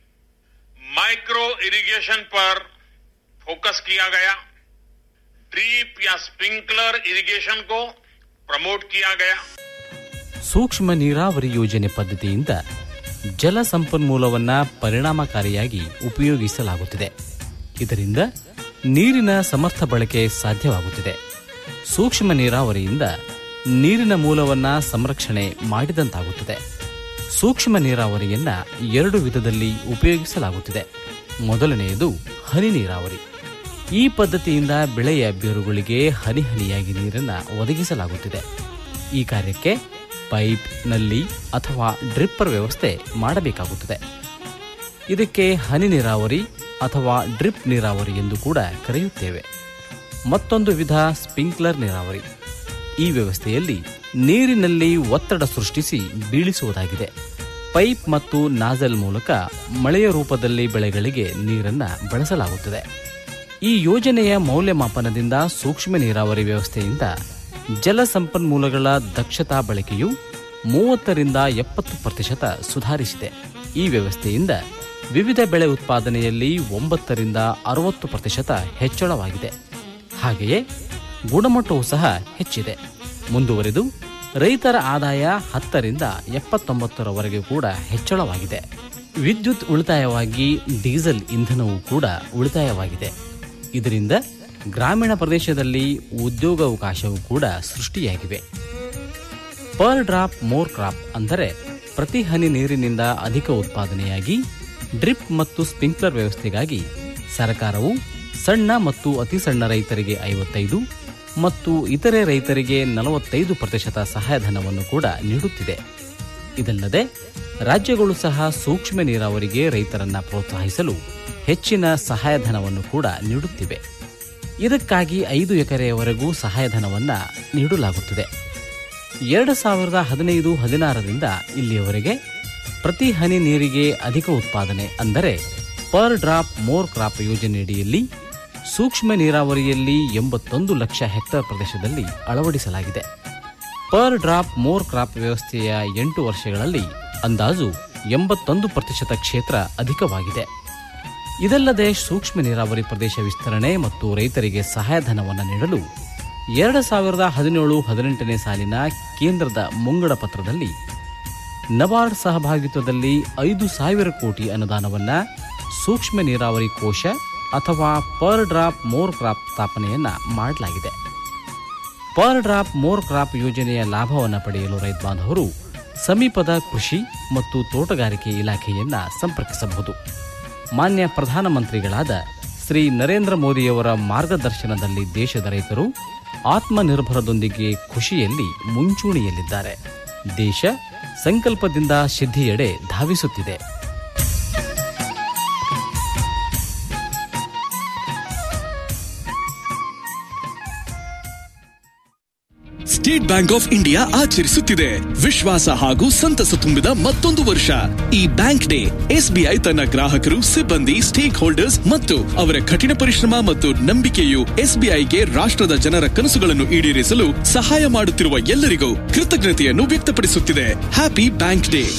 माइक्रो इरिगेशन पर फोकस किया गया ड्रीप या स्प्रिंकलर इरिगेशन को प्रमोट किया गया ಸೂಕ್ಷ್ಮ ನೀರಾವರಿ ಯೋಜನೆ ಪದ್ಧತಿಯಿಂದ ಜಲ ಸಂಪನ್ಮೂಲವನ್ನ ಪರಿಣಾಮಕಾರಿಯಾಗಿ ಉಪಯೋಗಿಸಲಾಗುತ್ತಿದೆ ಇದರಿಂದ ನೀರಿನ ಸಮರ್ಥ ಬಳಕೆ ಸಾಧ್ಯವಾಗುತ್ತಿದೆ ಸೂಕ್ಷ್ಮ ನೀರಾವರಿಯಿಂದ ನೀರಿನ ಮೂಲವನ್ನ ಸಂರಕ್ಷಣೆ ಮಾಡಿದಂತಾಗುತ್ತದೆ ಸೂಕ್ಷ್ಮ ನೀರಾವರಿಯನ್ನ ಎರಡು ವಿಧದಲ್ಲಿ ಉಪಯೋಗಿಸಲಾಗುತ್ತಿದೆ ಮೊದಲನೆಯದು ಹನಿ ನೀರಾವರಿ ಈ ಪದ್ಧತಿಯಿಂದ ಬೆಳೆಯ ಬೇರುಗಳಿಗೆ ಹನಿ ಹನಿಯಾಗಿ ನೀರನ್ನು ಒದಗಿಸಲಾಗುತ್ತಿದೆ ಈ ಕಾರ್ಯಕ್ಕೆ ಪೈಪ್ ನಲ್ಲಿ ಅಥವಾ ಡ್ರಿಪ್ಪರ್ ವ್ಯವಸ್ಥೆ ಮಾಡಬೇಕಾಗುತ್ತದೆ ಇದಕ್ಕೆ ಹನಿ ನೀರಾವರಿ ಅಥವಾ ಡ್ರಿಪ್ ನೀರಾವರಿ ಎಂದು ಕೂಡ ಕರೆಯುತ್ತೇವೆ ಮತ್ತೊಂದು ವಿಧ ಸ್ಪ್ರಿಂಕ್ಲರ್ ನೀರಾವರಿ ಈ ವ್ಯವಸ್ಥೆಯಲ್ಲಿ ನೀರಿನಲ್ಲಿ ಒತ್ತಡ ಸೃಷ್ಟಿಸಿ ಬೀಳಿಸುವುದಾಗಿದೆ ಪೈಪ್ ಮತ್ತು ನಾಜಲ್ ಮೂಲಕ ಮಳೆಯ ರೂಪದಲ್ಲಿ ಬೆಳೆಗಳಿಗೆ ನೀರನ್ನು ಬಳಸಲಾಗುತ್ತದೆ ಈ ಯೋಜನೆಯ ಮೌಲ್ಯಮಾಪನದಿಂದ ಸೂಕ್ಷ್ಮ ನೀರಾವರಿ ವ್ಯವಸ್ಥೆಯಿಂದ ಜಲ ಸಂಪನ್ಮೂಲಗಳ ದಕ್ಷತಾ ಬಳಕೆಯು ಮೂವತ್ತರಿಂದ ಎಪ್ಪತ್ತು ಪ್ರತಿಶತ ಸುಧಾರಿಸಿದೆ ಈ ವ್ಯವಸ್ಥೆಯಿಂದ ವಿವಿಧ ಬೆಳೆ ಉತ್ಪಾದನೆಯಲ್ಲಿ ಒಂಬತ್ತರಿಂದ ಅರವತ್ತು ಪ್ರತಿಶತ ಹೆಚ್ಚಳವಾಗಿದೆ ಹಾಗೆಯೇ ಗುಣಮಟ್ಟವೂ ಸಹ ಹೆಚ್ಚಿದೆ ಮುಂದುವರೆದು ರೈತರ ಆದಾಯ ಹತ್ತರಿಂದ ಎಪ್ಪತ್ತೊಂಬತ್ತರವರೆಗೆ ಕೂಡ ಹೆಚ್ಚಳವಾಗಿದೆ ವಿದ್ಯುತ್ ಉಳಿತಾಯವಾಗಿ ಡೀಸೆಲ್ ಇಂಧನವೂ ಕೂಡ ಉಳಿತಾಯವಾಗಿದೆ ಇದರಿಂದ ಗ್ರಾಮೀಣ ಪ್ರದೇಶದಲ್ಲಿ ಉದ್ಯೋಗಾವಕಾಶವೂ ಕೂಡ ಸೃಷ್ಟಿಯಾಗಿವೆ ಪರ್ ಡ್ರಾಪ್ ಮೋರ್ ಕ್ರಾಪ್ ಅಂದರೆ ಪ್ರತಿ ಹನಿ ನೀರಿನಿಂದ ಅಧಿಕ ಉತ್ಪಾದನೆಯಾಗಿ ಡ್ರಿಪ್ ಮತ್ತು ಸ್ಪ್ರಿಂಕ್ಲರ್ ವ್ಯವಸ್ಥೆಗಾಗಿ ಸರ್ಕಾರವು ಸಣ್ಣ ಮತ್ತು ಅತಿ ಸಣ್ಣ ರೈತರಿಗೆ ಐವತ್ತೈದು ಮತ್ತು ಇತರೆ ರೈತರಿಗೆ ನಲವತ್ತೈದು ಪ್ರತಿಶತ ಸಹಾಯಧನವನ್ನು ಕೂಡ ನೀಡುತ್ತಿದೆ ಇದಲ್ಲದೆ ರಾಜ್ಯಗಳು ಸಹ ಸೂಕ್ಷ್ಮ ನೀರಾವರಿಗೆ ರೈತರನ್ನ ಪ್ರೋತ್ಸಾಹಿಸಲು ಹೆಚ್ಚಿನ ಸಹಾಯಧನವನ್ನು ಕೂಡ ನೀಡುತ್ತಿವೆ ಇದಕ್ಕಾಗಿ ಐದು ಎಕರೆಯವರೆಗೂ ಸಹಾಯಧನವನ್ನ ನೀಡಲಾಗುತ್ತದೆ ಎರಡು ಸಾವಿರದ ಹದಿನೈದು ಹದಿನಾರರಿಂದ ಇಲ್ಲಿಯವರೆಗೆ ಪ್ರತಿ ಹನಿ ನೀರಿಗೆ ಅಧಿಕ ಉತ್ಪಾದನೆ ಅಂದರೆ ಪರ್ ಡ್ರಾಪ್ ಮೋರ್ ಕ್ರಾಪ್ ಯೋಜನೆಯಡಿಯಲ್ಲಿ ಸೂಕ್ಷ್ಮ ನೀರಾವರಿಯಲ್ಲಿ ಎಂಬತ್ತೊಂದು ಲಕ್ಷ ಹೆಕ್ಟೇರ್ ಪ್ರದೇಶದಲ್ಲಿ ಅಳವಡಿಸಲಾಗಿದೆ ಪರ್ ಡ್ರಾಪ್ ಮೋರ್ ಕ್ರಾಪ್ ವ್ಯವಸ್ಥೆಯ ಎಂಟು ವರ್ಷಗಳಲ್ಲಿ ಅಂದಾಜು ಎಂಬತ್ತೊಂದು ಪ್ರತಿಶತ ಕ್ಷೇತ್ರ ಅಧಿಕವಾಗಿದೆ ಇದಲ್ಲದೆ ಸೂಕ್ಷ್ಮ ನೀರಾವರಿ ಪ್ರದೇಶ ವಿಸ್ತರಣೆ ಮತ್ತು ರೈತರಿಗೆ ಸಹಾಯಧನವನ್ನು ನೀಡಲು ಎರಡು ಸಾವಿರದ ಹದಿನೇಳು ಹದಿನೆಂಟನೇ ಸಾಲಿನ ಕೇಂದ್ರದ ಮುಂಗಡ ಪತ್ರದಲ್ಲಿ ನಬಾರ್ಡ್ ಸಹಭಾಗಿತ್ವದಲ್ಲಿ ಐದು ಸಾವಿರ ಕೋಟಿ ಅನುದಾನವನ್ನ ಸೂಕ್ಷ್ಮ ನೀರಾವರಿ ಕೋಶ ಅಥವಾ ಪರ್ ಡ್ರಾಪ್ ಮೋರ್ ಕ್ರಾಪ್ ಸ್ಥಾಪನೆಯನ್ನ ಮಾಡಲಾಗಿದೆ ಪರ್ ಡ್ರಾಪ್ ಮೋರ್ ಕ್ರಾಪ್ ಯೋಜನೆಯ ಲಾಭವನ್ನು ಪಡೆಯಲು ರೈತ ಬಾಂಧವರು ಸಮೀಪದ ಕೃಷಿ ಮತ್ತು ತೋಟಗಾರಿಕೆ ಇಲಾಖೆಯನ್ನ ಸಂಪರ್ಕಿಸಬಹುದು ಮಾನ್ಯ ಪ್ರಧಾನಮಂತ್ರಿಗಳಾದ ಶ್ರೀ ನರೇಂದ್ರ ಮೋದಿಯವರ ಮಾರ್ಗದರ್ಶನದಲ್ಲಿ ದೇಶದ ರೈತರು ಆತ್ಮನಿರ್ಭರದೊಂದಿಗೆ ಖುಷಿಯಲ್ಲಿ ಮುಂಚೂಣಿಯಲ್ಲಿದ್ದಾರೆ ದೇಶ ಸಂಕಲ್ಪದಿಂದ ಸಿದ್ಧಿಯೆಡೆ ಧಾವಿಸುತ್ತಿದೆ ಸ್ಟೇಟ್ ಬ್ಯಾಂಕ್ ಆಫ್ ಇಂಡಿಯಾ ಆಚರಿಸುತ್ತಿದೆ ವಿಶ್ವಾಸ ಹಾಗೂ ಸಂತಸ ತುಂಬಿದ ಮತ್ತೊಂದು ವರ್ಷ ಈ ಬ್ಯಾಂಕ್ ಡೇ ಎಸ್ಬಿಐ ತನ್ನ ಗ್ರಾಹಕರು ಸಿಬ್ಬಂದಿ ಸ್ಟೇಕ್ ಹೋಲ್ಡರ್ಸ್ ಮತ್ತು ಅವರ ಕಠಿಣ ಪರಿಶ್ರಮ ಮತ್ತು ನಂಬಿಕೆಯು ಎಸ್ಬಿಐಗೆ ರಾಷ್ಟ್ರದ ಜನರ ಕನಸುಗಳನ್ನು ಈಡೇರಿಸಲು ಸಹಾಯ ಮಾಡುತ್ತಿರುವ ಎಲ್ಲರಿಗೂ ಕೃತಜ್ಞತೆಯನ್ನು ವ್ಯಕ್ತಪಡಿಸುತ್ತಿದೆ ಹ್ಯಾಪಿ ಬ್ಯಾಂಕ್ ಡೇ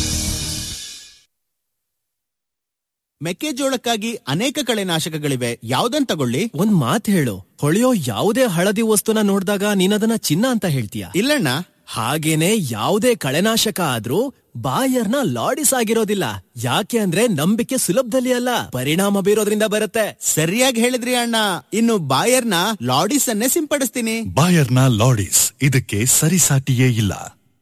ಮೆಕ್ಕೆಜೋಳಕ್ಕಾಗಿ ಅನೇಕ ಕಳೆನಾಶಕಗಳಿವೆ ಯಾವ್ದನ್ ತಗೊಳ್ಳಿ ಒಂದ್ ಮಾತ್ ಹೇಳು ಹೊಳೆಯೋ ಯಾವುದೇ ಹಳದಿ ವಸ್ತುನ ನೋಡಿದಾಗ ನೀನದನ್ನ ಚಿನ್ನ ಅಂತ ಹೇಳ್ತೀಯ ಇಲ್ಲಣ್ಣ ಹಾಗೇನೆ ಯಾವುದೇ ಕಳೆನಾಶಕ ಆದ್ರೂ ಬಾಯರ್ನ ಲಾಡಿಸ್ ಆಗಿರೋದಿಲ್ಲ ಯಾಕೆ ಅಂದ್ರೆ ನಂಬಿಕೆ ಸುಲಭದಲ್ಲಿ ಅಲ್ಲ ಪರಿಣಾಮ ಬೀರೋದ್ರಿಂದ ಬರುತ್ತೆ ಸರಿಯಾಗಿ ಹೇಳಿದ್ರಿ ಅಣ್ಣ ಇನ್ನು ಬಾಯರ್ನ ಲಾಡಿಸ್ ಅನ್ನೇ ಸಿಂಪಡಿಸ್ತೀನಿ ಬಾಯರ್ನ ಲಾಡಿಸ್ ಇದಕ್ಕೆ ಸರಿಸಾಟಿಯೇ ಇಲ್ಲ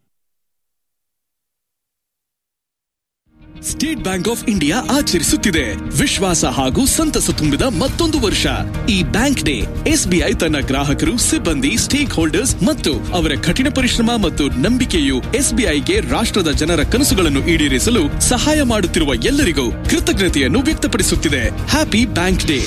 ಸ್ಟೇಟ್ ಬ್ಯಾಂಕ್ ಆಫ್ ಇಂಡಿಯಾ ಆಚರಿಸುತ್ತಿದೆ ವಿಶ್ವಾಸ ಹಾಗೂ ಸಂತಸ ತುಂಬಿದ ಮತ್ತೊಂದು ವರ್ಷ ಈ ಬ್ಯಾಂಕ್ ಡೇ ಎಸ್ಬಿಐ ತನ್ನ ಗ್ರಾಹಕರು ಸಿಬ್ಬಂದಿ ಸ್ಟೇಕ್ ಹೋಲ್ಡರ್ಸ್ ಮತ್ತು ಅವರ ಕಠಿಣ ಪರಿಶ್ರಮ ಮತ್ತು ನಂಬಿಕೆಯು ಎಸ್ಬಿಐಗೆ ರಾಷ್ಟ್ರದ ಜನರ ಕನಸುಗಳನ್ನು ಈಡೇರಿಸಲು ಸಹಾಯ ಮಾಡುತ್ತಿರುವ ಎಲ್ಲರಿಗೂ ಕೃತಜ್ಞತೆಯನ್ನು ವ್ಯಕ್ತಪಡಿಸುತ್ತಿದೆ ಹ್ಯಾಪಿ ಬ್ಯಾಂಕ್ ಡೇ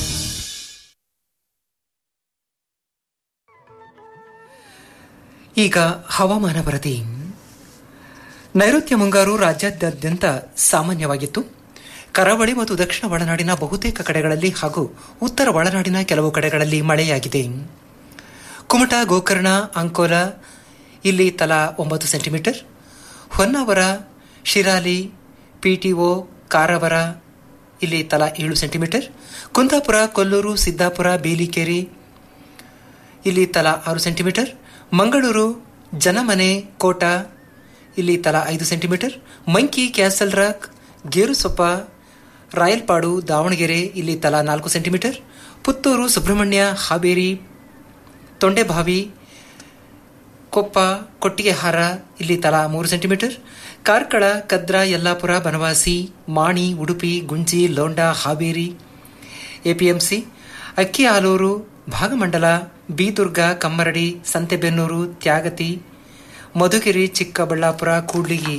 ಈಗ ಹವಾಮಾನ ವರದಿ ನೈಋತ್ಯ ಮುಂಗಾರು ರಾಜ್ಯಾದ್ಯಂತ ಸಾಮಾನ್ಯವಾಗಿತ್ತು ಕರಾವಳಿ ಮತ್ತು ದಕ್ಷಿಣ ಒಳನಾಡಿನ ಬಹುತೇಕ ಕಡೆಗಳಲ್ಲಿ ಹಾಗೂ ಉತ್ತರ ಒಳನಾಡಿನ ಕೆಲವು ಕಡೆಗಳಲ್ಲಿ ಮಳೆಯಾಗಿದೆ ಕುಮಟ ಗೋಕರ್ಣ ಅಂಕೋಲ ಇಲ್ಲಿ ತಲಾ ಒಂಬತ್ತು ಸೆಂಟಿಮೀಟರ್ ಹೊನ್ನಾವರ ಶಿರಾಲಿ ಪಿಟಿಒ ಕಾರವರ ಇಲ್ಲಿ ತಲಾ ಏಳು ಸೆಂಟಿಮೀಟರ್ ಕುಂದಾಪುರ ಕೊಲ್ಲೂರು ಸಿದ್ದಾಪುರ ಬೇಲಿಕೇರಿ ಇಲ್ಲಿ ತಲಾ ಆರು ಸೆಂಟಿಮೀಟರ್ ಮಂಗಳೂರು ಜನಮನೆ ಕೋಟ ಇಲ್ಲಿ ತಲಾ ಐದು centimetre Manki Castle Rock Gerusoppa Rayalpadu Davanagere ಇಲ್ಲಿ ತಲಾ ನಾಲ್ಕು ಸೆಂಟಿಮೀಟರ್ ಪುತ್ತೂರು ಸುಬ್ರಹ್ಮಣ್ಯ ಹಾವೇರಿ ತೊಂಡೆಬಾವಿ ಕೊಪ್ಪ ಕೊಟ್ಟಿಗೆಹಾರ ಇಲ್ಲಿ ತಲಾ ಮೂರು ಸೆಂಟಿಮೀಟರ್ ಕಾರ್ಕಳ ಕದ್ರಾ ಯಲ್ಲಾಪುರ ಬನವಾಸಿ ಮಾಣಿ ಉಡುಪಿ ಗುಂಜಿ ಲೋಂಡಾ ಹಾವೇರಿ ಎಪಿಎಂಸಿ ಅಕ್ಕಿ ಆಲೂರು ಭಾಗಮಂಡಲ ಬಿದುರ್ಗ ಕಮ್ಮರಡಿ ಸಂತೆಬೆನ್ನೂರು ತ್ಯಾಗತಿ ಮಧುಗಿರಿ ಚಿಕ್ಕಬಳ್ಳಾಪುರ ಕೂಡ್ಲಿಗಿ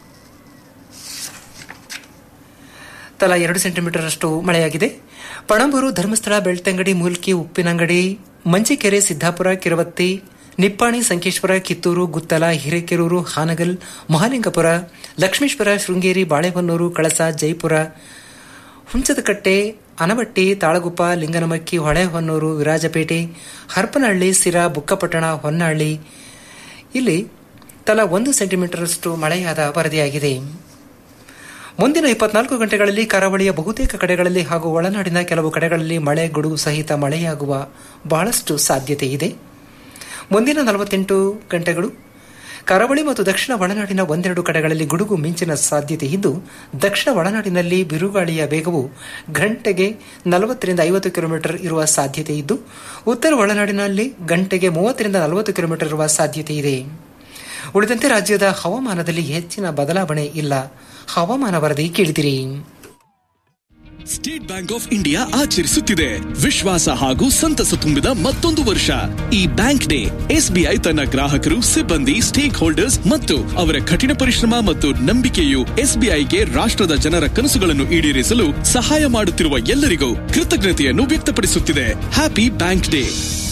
ತಲಾ ಎರಡು ಸೆಂಟಿಮೀಟರ್ ಅಷ್ಟು ಮಳೆಯಾಗಿದೆ ಪಣಂಬೂರು ಧರ್ಮಸ್ಥಳ ಬೆಳ್ತಂಗಡಿ ಮೂಲ್ಕಿ ಉಪ್ಪಿನಂಗಡಿ ಮಂಚಿಕೆರೆ ಸಿದ್ದಾಪುರ ಕಿರವತ್ತಿ ನಿಪ್ಪಾಣಿ ಸಂಕೇಶ್ವರ ಕಿತ್ತೂರು ಗುತ್ತಲ ಹಿರೇಕೆರೂರು ಹಾನಗಲ್ ಮಹಾಲಿಂಗಪುರ ಲಕ್ಷ್ಮೀಶ್ವರ ಶೃಂಗೇರಿ ಬಾಳೆಹೊನ್ನೂರು ಕಳಸ ಜೈಪುರ ಹುಂಚದಕಟ್ಟೆ ಅನವಟ್ಟಿ ತಾಳಗುಪ್ಪ ಲಿಂಗನಮಕ್ಕಿ ಹೊಳೆಹೊನ್ನೂರು ವಿರಾಜಪೇಟೆ ಹರಪನಹಳ್ಳಿ ಸಿರಾ ಬುಕ್ಕಪಟ್ಟಣ ಹೊನ್ನಹಳ್ಳಿ ಇಲ್ಲಿ ತಲಾ ಒಂದು ಸೆಂಟಿಮೀಟರ್ಷ್ಟು ಮಳೆಯಾದ ವರದಿಯಾಗಿದೆ ಮುಂದಿನ ಇಪ್ಪತ್ನಾಲ್ಕು ಗಂಟೆಗಳಲ್ಲಿ ಕರಾವಳಿಯ ಬಹುತೇಕ ಕಡೆಗಳಲ್ಲಿ ಹಾಗೂ ಒಳನಾಡಿನ ಕೆಲವು ಕಡೆಗಳಲ್ಲಿ ಮಳೆ ಗುಡುಗು ಸಹಿತ ಮಳೆಯಾಗುವ ಬಹಳಷ್ಟು ಸಾಧ್ಯತೆ ಇದೆ ಮುಂದಿನ ನಲವತ್ತೆಂಟು ಗಂಟೆಗಳು ಕರಾವಳಿ ಮತ್ತು ದಕ್ಷಿಣ ಒಳನಾಡಿನ ಒಂದೆರಡು ಕಡೆಗಳಲ್ಲಿ ಗುಡುಗು ಮಿಂಚಿನ ಸಾಧ್ಯತೆ ಇದ್ದು ದಕ್ಷಿಣ ಒಳನಾಡಿನಲ್ಲಿ ಬಿರುಗಾಳಿಯ ವೇಗವು ಗಂಟೆಗೆ ನಲವತ್ತರಿಂದ ಐವತ್ತು ಕಿಲೋಮೀಟರ್ ಇರುವ ಸಾಧ್ಯತೆ ಇದ್ದು ಉತ್ತರ ಒಳನಾಡಿನಲ್ಲಿ ಗಂಟೆಗೆ ಮೂವತ್ತರಿಂದ ನಲವತ್ತು ಕಿಲೋಮೀಟರ್ ಇರುವ ಸಾಧ್ಯತೆ ಇದೆ ಉಳಿದಂತೆ ರಾಜ್ಯದ ಹವಾಮಾನದಲ್ಲಿ ಹೆಚ್ಚಿನ ಬದಲಾವಣೆ ಇಲ್ಲ ಹವಾಮಾನ ವರದಿ ಕೇಳಿದಿರಿ ಸ್ಟೇಟ್ ಬ್ಯಾಂಕ್ ಆಫ್ ಇಂಡಿಯಾ ಆಚರಿಸುತ್ತಿದೆ ವಿಶ್ವಾಸ ಹಾಗೂ ಸಂತಸ ತುಂಬಿದ ಮತ್ತೊಂದು ವರ್ಷ ಈ ಬ್ಯಾಂಕ್ ಡೇ ಎಸ್ಬಿಐ ತನ್ನ ಗ್ರಾಹಕರು ಸಿಬ್ಬಂದಿ ಸ್ಟೇಕ್ ಹೋಲ್ಡರ್ಸ್ ಮತ್ತು ಅವರ ಕಠಿಣ ಪರಿಶ್ರಮ ಮತ್ತು ನಂಬಿಕೆಯು ಎಸ್ಬಿಐಗೆ ರಾಷ್ಟ್ರದ ಜನರ ಕನಸುಗಳನ್ನು ಈಡೇರಿಸಲು ಸಹಾಯ ಮಾಡುತ್ತಿರುವ ಎಲ್ಲರಿಗೂ ಕೃತಜ್ಞತೆಯನ್ನು ವ್ಯಕ್ತಪಡಿಸುತ್ತಿದೆ happy bank day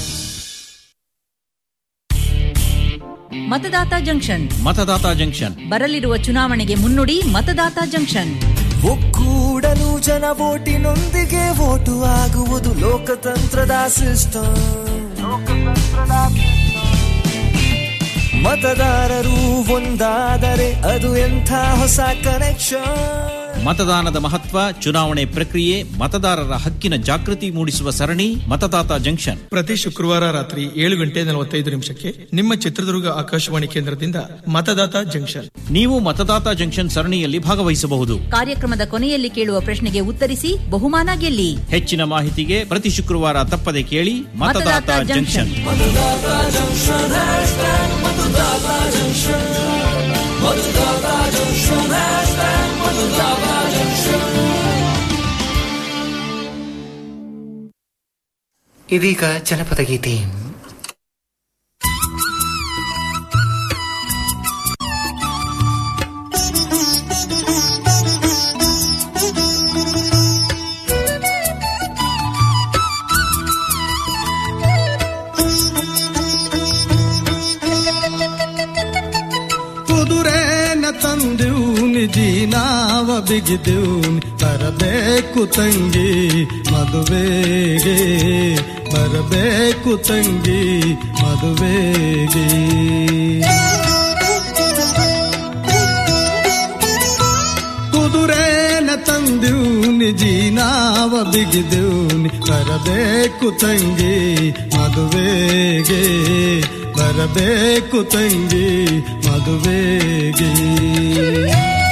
Matadata junction Matadata junction ಬರಲಿರುವ ಚುನಾವಣೆಗೆ ಮುನ್ನುಡಿ ಮತದಾತ ಜಂಕ್ಷನ್ ಒಕ್ಕೂಡಲು ಜನ ಓಟಿನೊಂದಿಗೆ ಓಟು ಆಗುವುದು ಲೋಕತಂತ್ರದ ಸಿಸ್ಟಮ್ ಮತದಾರರು ಒಂದಾದರೆ ಅದು ಎಂಥ ಹೊಸ ಕನೆಕ್ಷನ್ ಮತದಾನದ ಮಹತ್ವ ಚುನಾವಣೆ ಪ್ರಕ್ರಿಯೆ ಮತದಾರರ ಹಕ್ಕಿನ ಜಾಗೃತಿ ಮೂಡಿಸುವ ಸರಣಿ ಮತದಾತ ಜಂಕ್ಷನ್ ಪ್ರತಿ ಶುಕ್ರವಾರ ರಾತ್ರಿ ಏಳು ಗಂಟೆ ನಲವತ್ತೈದು ನಿಮಿಷಕ್ಕೆ ನಿಮ್ಮ ಚಿತ್ರದುರ್ಗ ಆಕಾಶವಾಣಿ ಕೇಂದ್ರದಿಂದ ಮತದಾತ ಜಂಕ್ಷನ್ ನೀವು ಮತದಾತ ಜಂಕ್ಷನ್ ಸರಣಿಯಲ್ಲಿ ಭಾಗವಹಿಸಬಹುದು ಕಾರ್ಯಕ್ರಮದ ಕೊನೆಯಲ್ಲಿ ಕೇಳುವ ಪ್ರಶ್ನೆಗೆ ಉತ್ತರಿಸಿ ಬಹುಮಾನ ಗೆಲ್ಲಿ ಹೆಚ್ಚಿನ ಮಾಹಿತಿಗೆ ಪ್ರತಿ ಶುಕ್ರವಾರ ತಪ್ಪದೆ ಕೇಳಿ Matadata Matadata junction Matadata junction hashtag Matadata junction Matadata junction hashtag Matadata junction ಇದೀಗ ಜನಪದ ಗೀತೆ ಕುದುರೆನ ತಂದೂನಿ ಜೀನಾವ ಬಿಗಿದೂನಿ ಬರಬೇಕು ತಂಗಿ ಮದುವೆಗೆ ಬರಬೇಕು ತಂಗಿ ಮದುವೆಗೆ ಕುದುರೆನ ತಂದೂನಿ ಜೀನಾವ ಬಿಗಿದೂನಿ ಬರಬೇಕು ತಂಗಿ ಮದುವೆಗೆ ಬರಬೇಕು ತಂಗಿ ಮದುವೆಗೆ